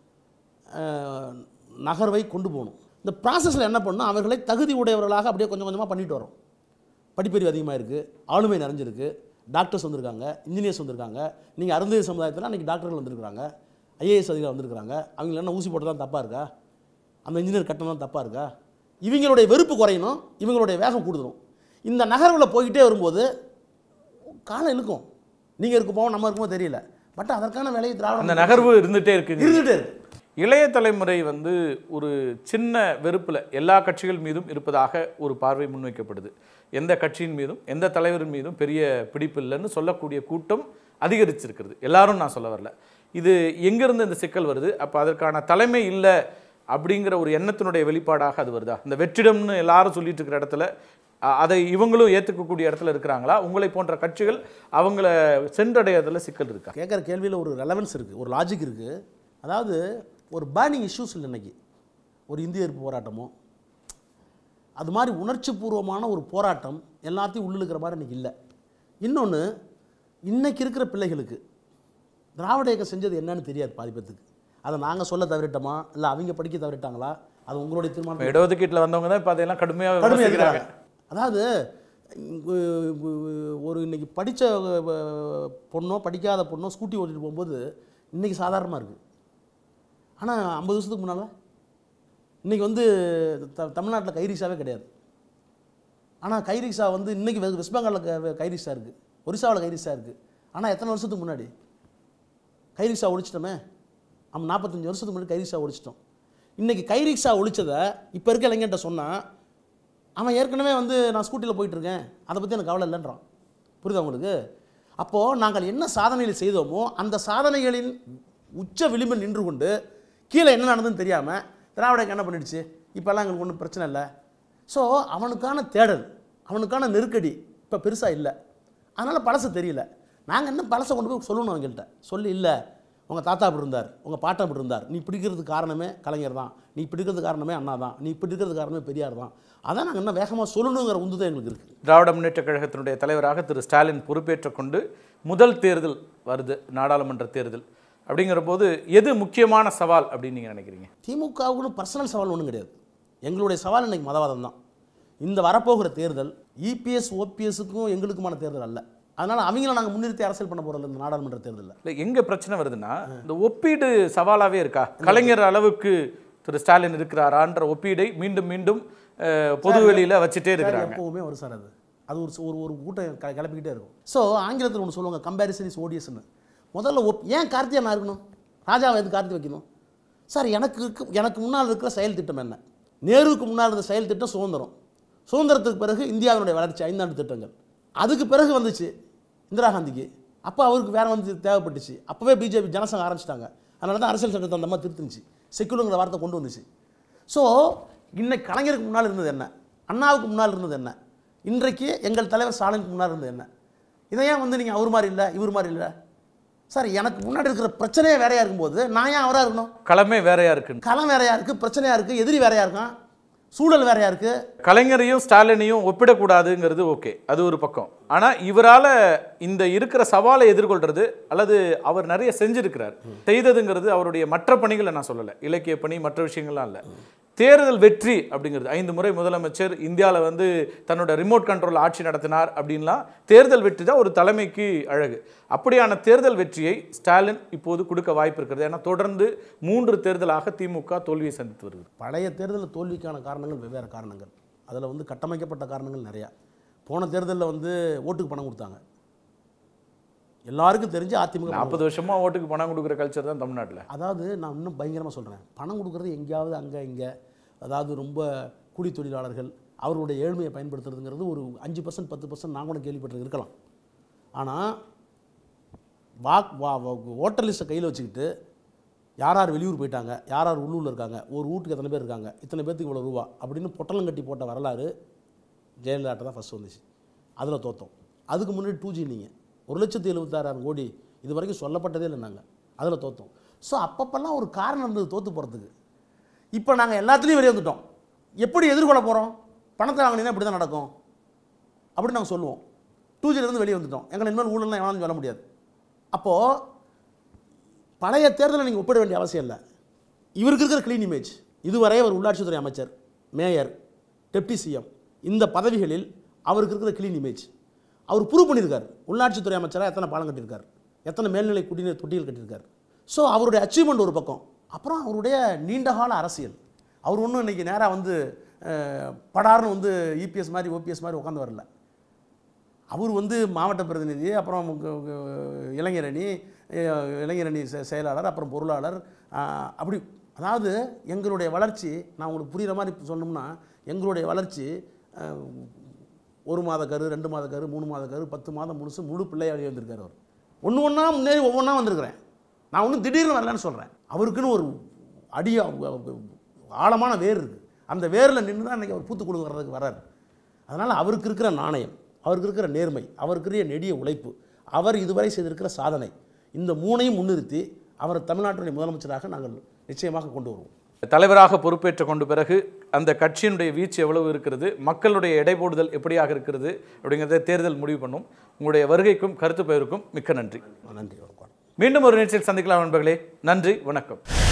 அஹ், நகர்வை கொண்டு போகணும் இந்த ப்ராசஸில் என்ன பண்ணணும் அவர்களை தகுதி உடையவர்களாக அப்படியே கொஞ்சம் கொஞ்சமாக பண்ணிட்டு வரோம் படிப்பறிவு அதிகமாக இருக்குது ஆளுமை நிறைஞ்சிருக்கு டாக்டர்ஸ் வந்திருக்காங்க இன்ஜினியர்ஸ் வந்திருக்காங்க நீங்கள் அருந்ததி சமுதாயத்தில் அன்றைக்கி டாக்டர்கள் வந்திருக்காங்க ஐஏஎஸ் அதிகாரி வந்திருக்காங்க அவங்க என்ன ஊசி போட்டு தான் தப்பாக இருக்கா அந்த இன்ஜினியர் கட்டணம் தப்பாக இருக்கா இவங்களுடைய வெறுப்பு குறையணும் இவங்களுடைய வேகம் கூடுதணும் இந்த நகர்வில் போய்கிட்டே வரும்போது காலம் இழுக்கும் நீங்கள் இருக்க போவோம் நம்ம இருக்குமோ தெரியல பட் அதற்கான வேலையை திராவிட அந்த நகர்வு இருந்துட்டே இருக்குங்க இருந்துகிட்டே இருக்கு இளைய தலைமுறை வந்து ஒரு சின்ன வெறுப்புல எல்லா கட்சிகள் மீதும் இருப்பதாக ஒரு பார்வை முன்வைக்கப்படுது எந்த கட்சியின் மீதும் எந்த தலைவரின் மீதும் பெரிய பிடிப்பு இல்லைன்னு சொல்லக்கூடிய கூட்டம் அதிகரிச்சிருக்கிறது எல்லாரும் நான் சொல்ல வரல இது எங்கிருந்து இந்த சிக்கல் வருது அப்போ அதற்கான தலைமை இல்லை அப்படிங்கிற ஒரு எண்ணத்தினுடைய வெளிப்பாடாக அது வருதா இந்த வெற்றிடம்னு எல்லாரும் சொல்லிட்டு இருக்கிற இடத்துல அ- அதை இவங்களும் ஏற்றுக்கக்கூடிய இடத்துல இருக்கிறாங்களா உங்களை போன்ற கட்சிகள் அவங்கள சென்றடையறதுல சிக்கல் இருக்கா கேட்குற கேள்வியில் ஒரு ரெலவன்ஸ் இருக்குது ஒரு லாஜிக் இருக்குது அதாவது ஒரு பேர்னிங் இஷ்யூஸ் இல்லை இன்னைக்கு ஒரு இந்திய எதிர்ப்பு போராட்டமோ அது மாதிரி உணர்ச்சி பூர்வமான ஒரு போராட்டம் எல்லாத்தையும் உள்ளிழுக்கிற மாதிரி இன்னைக்கு இல்லை இன்னொன்று இன்னைக்கு இருக்கிற பிள்ளைகளுக்கு திராவிட இயக்கம் செஞ்சது என்னன்னு தெரியாது பாதி பேத்துக்கு அதை நாங்கள் சொல்ல தவறிட்டோமா இல்லை அவங்க படிக்க தவறிட்டாங்களா அது உங்களுடைய இப்ப தீர்மானம் இடஒதுக்கீட்டில் வந்தவங்க தான் இப்போ அதையெல்லாம் கடுமையாக கடுமையாக விமர்சிக்கிறாங்க இருக்கிறாங்க அதாவது இங்கு ஒரு இன்னைக்கு படித்த பொண்ணோ படிக்காத பொண்ணோ ஸ்கூட்டி ஓட்டிட்டு போகும்போது இன்னைக்கு சாதாரணமாக இருக்குது ஆனால் ஐம்பது வருஷத்துக்கு முன்னால் இன்னைக்கு வந்து த தமிழ்நாட்டில் கைரிக்ஷாவே கிடையாது ஆனால் கைரிக்ஷா வந்து இன்னைக்கு வெ- வெஸ்ட் பெங்காலில் கைரிக்ஷா இருக்குது ஒரிசாவில் கைரிக்ஷா இருக்குது ஆனால் எத்தனை வருஷத்துக்கு முன்னாடி கைரிக்ஷா ஒழிச்சிட்டோமே நம்ம நாற்பத்தஞ்சு வருஷத்துக்கு முன்னாடி கைரிக்ஷா ஒழிச்சிட்டோம் இன்னைக்கு கைரிக்ஷா ஒழிச்சதை இப்போ இருக்க இளைஞர்கிட்ட சொன்னால் அவன் ஏற்கனவே வந்து நான் ஸ்கூட்டியில் போயிட்டுருக்கேன் அதை பற்றி எனக்கு கவலை இல்லைன்றான் புரியுதா உங்களுக்கு அப்போது நாங்கள் என்ன சாதனைகள் செய்தோமோ அந்த சாதனைகளின் உச்ச விளிம்பில் நின்று கொண்டு கீழே என்ன நடந்ததுன்னு தெரியாமல் திராவிட இயக்கம் என்ன பண்ணிடுச்சு இப்போல்லாம் எங்களுக்கு ஒன்றும் பிரச்சனை இல்லை ஸோ அவனுக்கான தேடல் அவனுக்கான நெருக்கடி இப்போ பெருசாக இல்லை அதனால் பழசு தெரியல நாங்கள் என்ன பழசை கொண்டு போய் சொல்லணும் அவங்கள்ட்ட சொல்லி இல்லை உங்கள் தாத்தா அப்படி இருந்தார் உங்கள் பாட்டன் அப்படி இருந்தார் நீ பிடிக்கிறதுக்கு காரணமே கலைஞர் தான் நீ பிடிக்கிறதுக்கு காரணமே அண்ணா தான் நீ பிடிக்கிறதுக்கு காரணமே பெரியார் தான் அதான் நாங்கள் என்ன வேகமாக சொல்லணுங்கிற உந்துதான் எங்களுக்கு இருக்குது திராவிட முன்னேற்றக் கழகத்தினுடைய தலைவராக திரு ஸ்டாலின் பொறுப்பேற்றுக் கொண்டு முதல் தேர்தல் வருது நாடாளுமன்ற தேர்தல் அப்படிங்கிற போது எது முக்கியமான சவால் அப்படின்னு நீங்கள் நினைக்கிறீங்க திமுகவுக்குன்னு பர்சனல் சவால் ஒன்றும் கிடையாது எங்களுடைய சவால் இன்னைக்கு மதவாதம் தான் இந்த வரப்போகிற தேர்தல் இபிஎஸ் ஓபிஎஸ்க்கும் எங்களுக்குமான தேர்தல் அல்ல அதனால் அவங்கள நாங்கள் முன்னிறுத்தி அரசியல் பண்ண போகிறதில்ல இந்த நாடாளுமன்ற தேர்தலில் இல்லை எங்கே பிரச்சனை வருதுன்னா இந்த ஒப்பீடு சவாலாகவே இருக்கா கலைஞர் அளவுக்கு திரு ஸ்டாலின் இருக்கிறாரான்ற ஒப்பீடை மீண்டும் மீண்டும் அஹ், பொது வெளியில வச்சுட்டே இருக்கிறாங்க எப்பவுமே வரும் சார் அது அது ஒரு ஒரு ஒரு கூட்டம் க- கிளப்பிக்கிட்டே இருக்கும் ஸோ ஆங்கிலத்தில் ஒன்று சொல்லுவாங்க கம்பேரிசன் இஸ் ஓடியஸ்னு முதல்ல ஒப் ஏன் கார்த்தியா நான் இருக்கணும் ராஜாவை எது கார்த்தி வைக்கணும் சார் எனக்கு இருக்கு எனக்கு முன்னால் இருக்கிற செயல் திட்டம் என்ன நேருவுக்கு முன்னால் இருந்த செயல் திட்டம் சுதந்திரம் சுதந்திரத்துக்கு பிறகு இந்தியாவினுடைய வளர்ச்சி ஐந்தாண்டு திட்டங்கள் அதுக்கு பிறகு வந்துச்சு இந்திரா காந்திக்கு அப்போ அவருக்கு வேற வந்து தேவைப்பட்டுச்சு அப்போவே பிஜேபி ஜனசங்கம் ஆரம்பிச்சிட்டாங்க அதனால தான் அரசியல் சட்டத்தை அந்த மாதிரி திருத்துனுச்சு செக்குலுங்கிற வார்த்தை கொண்டு வந்துச்சு ஸோ இன்னைக்கு கலைஞருக்கு முன்னால் இருந்தது என்ன அண்ணாவுக்கு முன்னால் இருந்தது என்ன இன்றைக்கு எங்கள் தலைவர் ஸ்டாலினுக்கு முன்னால் இருந்தது என்ன இதை ஏன் வந்து நீங்கள் அவர் மாதிரி இல்லை இவர் மாதிரி இல்லை சார் எனக்கு முன்னாடி இருக்கிற பிரச்சனையே வேறையாக இருக்கும்போது நான் ஏன் அவராக இருக்கணும் களமே வேறையா இருக்குன்னு களம் வேறையாக இருக்குது பிரச்சனையாக இருக்குது எதிரி வேறையாக இருக்கான் சூழல் வேறையாக இருக்குது கலைஞரையும் ஸ்டாலினையும் ஒப்பிடக்கூடாதுங்கிறது ஓகே அது ஒரு பக்கம் ஆனா இவரால இந்த இருக்கிற சவாலை எதிர்கொள்றது அல்லது அவர் நிறைய செஞ்சிருக்கிறார் செய்ததுங்கிறது அவருடைய மற்ற பணிகளை நான் சொல்லலை இலக்கிய பணி மற்ற விஷயங்கள்லாம் இல்லை தேர்தல் வெற்றி அப்படிங்கிறது ஐந்து முறை முதலமைச்சர் இந்தியாவில் வந்து தன்னோட ரிமோட் கண்ட்ரோல் ஆட்சி நடத்தினார் அப்படின்லாம் தேர்தல் வெற்றி தான் ஒரு தலைமைக்கு அழகு அப்படியான தேர்தல் வெற்றியை ஸ்டாலின் இப்போது கொடுக்க வாய்ப்பு இருக்கிறது ஏன்னா தொடர்ந்து மூன்று தேர்தலாக திமுக தோல்வியை சந்தித்து வருகிறது பழைய தேர்தலில் தோல்விக்கான காரணங்கள் வெவ்வேறு காரணங்கள் அதில் வந்து கட்டமைக்கப்பட்ட காரணங்கள் நிறையா போன தேர்தலில் வந்து ஓட்டுக்கு பணம் கொடுத்தாங்க எல்லாருக்கும் தெரிஞ்சு அதிமுக பணம் நாற்பது வருஷமா ஓட்டுக்கு பணம் கொடுக்குற கல்ச்சர் தான் தமிழ்நாட்டில் அதாவது நான் இன்னும் பயங்கரமாக சொல்கிறேன் பணம் கொடுக்குறது எங்கேயாவது அங்கே இங்கே அதாவது ரொம்ப கூலி தொழிலாளர்கள் அவர்களுடைய ஏழ்மையை பயன்படுத்துறதுங்கிறது ஒரு அஞ்சு பர்சன்ட் பத்து பர்சன்ட் நான் கூட கேள்விப்பட்டு இருக்கலாம் ஆனால் வாக் வா ஓட்டர் லிஸ்ட்டை கையில் வச்சுக்கிட்டு யார் யார் வெளியூர் போயிட்டாங்க யார் யார் உள்ளூரில் இருக்காங்க ஒரு வீட்டுக்கு எத்தனை பேர் இருக்காங்க இத்தனை பேர்த்துக்கு இவ்வளோ ரூபா அப்படின்னு பொட்டலம் கட்டி போட்ட வரலாறு ஜெயலலிதாட்ட தான் ஃபஸ்ட் வந்துச்சு அதில் தோத்தோம் அதுக்கு முன்னாடி டூ ஜி நீங்கள் ஒரு லட்சத்தி எழுபத்தாறாயிரம் கோடி இது வரைக்கும் சொல்லப்பட்டதே இல்லை நாங்கள் அதில் தோத்தோம் ஸோ அப்பப்பெல்லாம் ஒரு காரணம் இருந்தது தோற்று போகிறதுக்கு இப்போ நாங்கள் எல்லாத்துலேயும் வெளியே வந்துட்டோம் எப்படி எதிர்கொள்ள போகிறோம் பணத்தை வாங்கினீங்கன்னா இப்படி தான் நடக்கும் அப்படின்னு நாங்கள் சொல்லுவோம் டூ ஜிலேருந்து வெளியே வந்துட்டோம் எங்களை இனிமேல் ஊழல்லாம் எவனாலும் சொல்ல முடியாது அப்போது பழைய தேர்தலை நீங்கள் ஒப்பிட வேண்டிய அவசியம் இல்லை இவருக்கு இருக்கிற க்ளீன் இமேஜ் இதுவரை அவர் உள்ளாட்சித்துறை அமைச்சர் மேயர் டெப்டி சிஎம் இந்த பதவிகளில் அவருக்கு இருக்கிற க்ளீன் இமேஜ் அவர் ப்ரூவ் பண்ணியிருக்கார் உள்ளாட்சித்துறை அமைச்சராக எத்தனை பாலம் கட்டியிருக்கார் எத்தனை மேல்நிலை குடிநீர் தொட்டிகள் கட்டியிருக்கார் ஸோ அவருடைய அச்சீவ்மெண்ட் ஒரு பக்கம் அப்புறம் அவருடைய நீண்டகால அரசியல் அவர் ஒன்றும் இன்றைக்கி நேராக வந்து அஹ், படார்னு வந்து இபிஎஸ் மாதிரி ஓபிஎஸ் மாதிரி உட்காந்து வரல அவர் வந்து மாவட்ட பிரதிநிதி அப்புறம் கு- கு- இளைஞரணி அஹ், இளைஞரணி செ- செயலாளர் அப்புறம் பொருளாளர் ஆஹ், அப்படி அதாவது எங்களுடைய வளர்ச்சி நான் உங்களுக்கு புரிகிற மாதிரி இப்ப சொன்னோம்னா எங்களுடைய வளர்ச்சி அஹ், ஒரு மாத கரு ரெண்டு மாத கரு மூணு மாத கரு பத்து மாதம் முழுசு முழு பிள்ளையாடி வந்திருக்காரு அவர் ஒன்று ஒன்றா முன்னேறி ஒவ்வொன்றா வந்திருக்கிறேன் நான் ஒன்றும் திடீர்னு வரலன்னு சொல்கிறேன் அவருக்குன்னு ஒரு அடி ஆழமான வேர் இருக்குது அந்த வேரில் நின்று தான் இன்றைக்கி அவர் பூத்து கொடுக்கறதுக்கு வர்றாரு அதனால் அவருக்கு இருக்கிற நாணயம் அவருக்கு இருக்கிற நேர்மை அவருக்கு இருக்கிற நெடிய உழைப்பு அவர் இதுவரை செய்திருக்கிற சாதனை இந்த மூணையும் முன்னிறுத்தி அவர் தமிழ்நாட்டுடைய முதலமைச்சராக நாங்கள் நிச்சயமாக கொண்டு வருவோம் தலைவராக பொறுப்பேற்ற கொண்ட பிறகு அந்த கட்சியினுடைய வீச்சு எவ்வளவு இருக்கிறது மக்களுடைய எடைபோடுதல் எப்படியாக இருக்கிறது அப்படிங்கிறத தேர்தல் முடிவு பண்ணும் உங்களுடைய வருகைக்கும் கருத்து பெயருக்கும் மிக்க நன்றி நன்றி வணக்கம் மீண்டும் ஒரு நிகழ்ச்சியில் சந்திக்கலாம் நண்பர்களே நன்றி வணக்கம்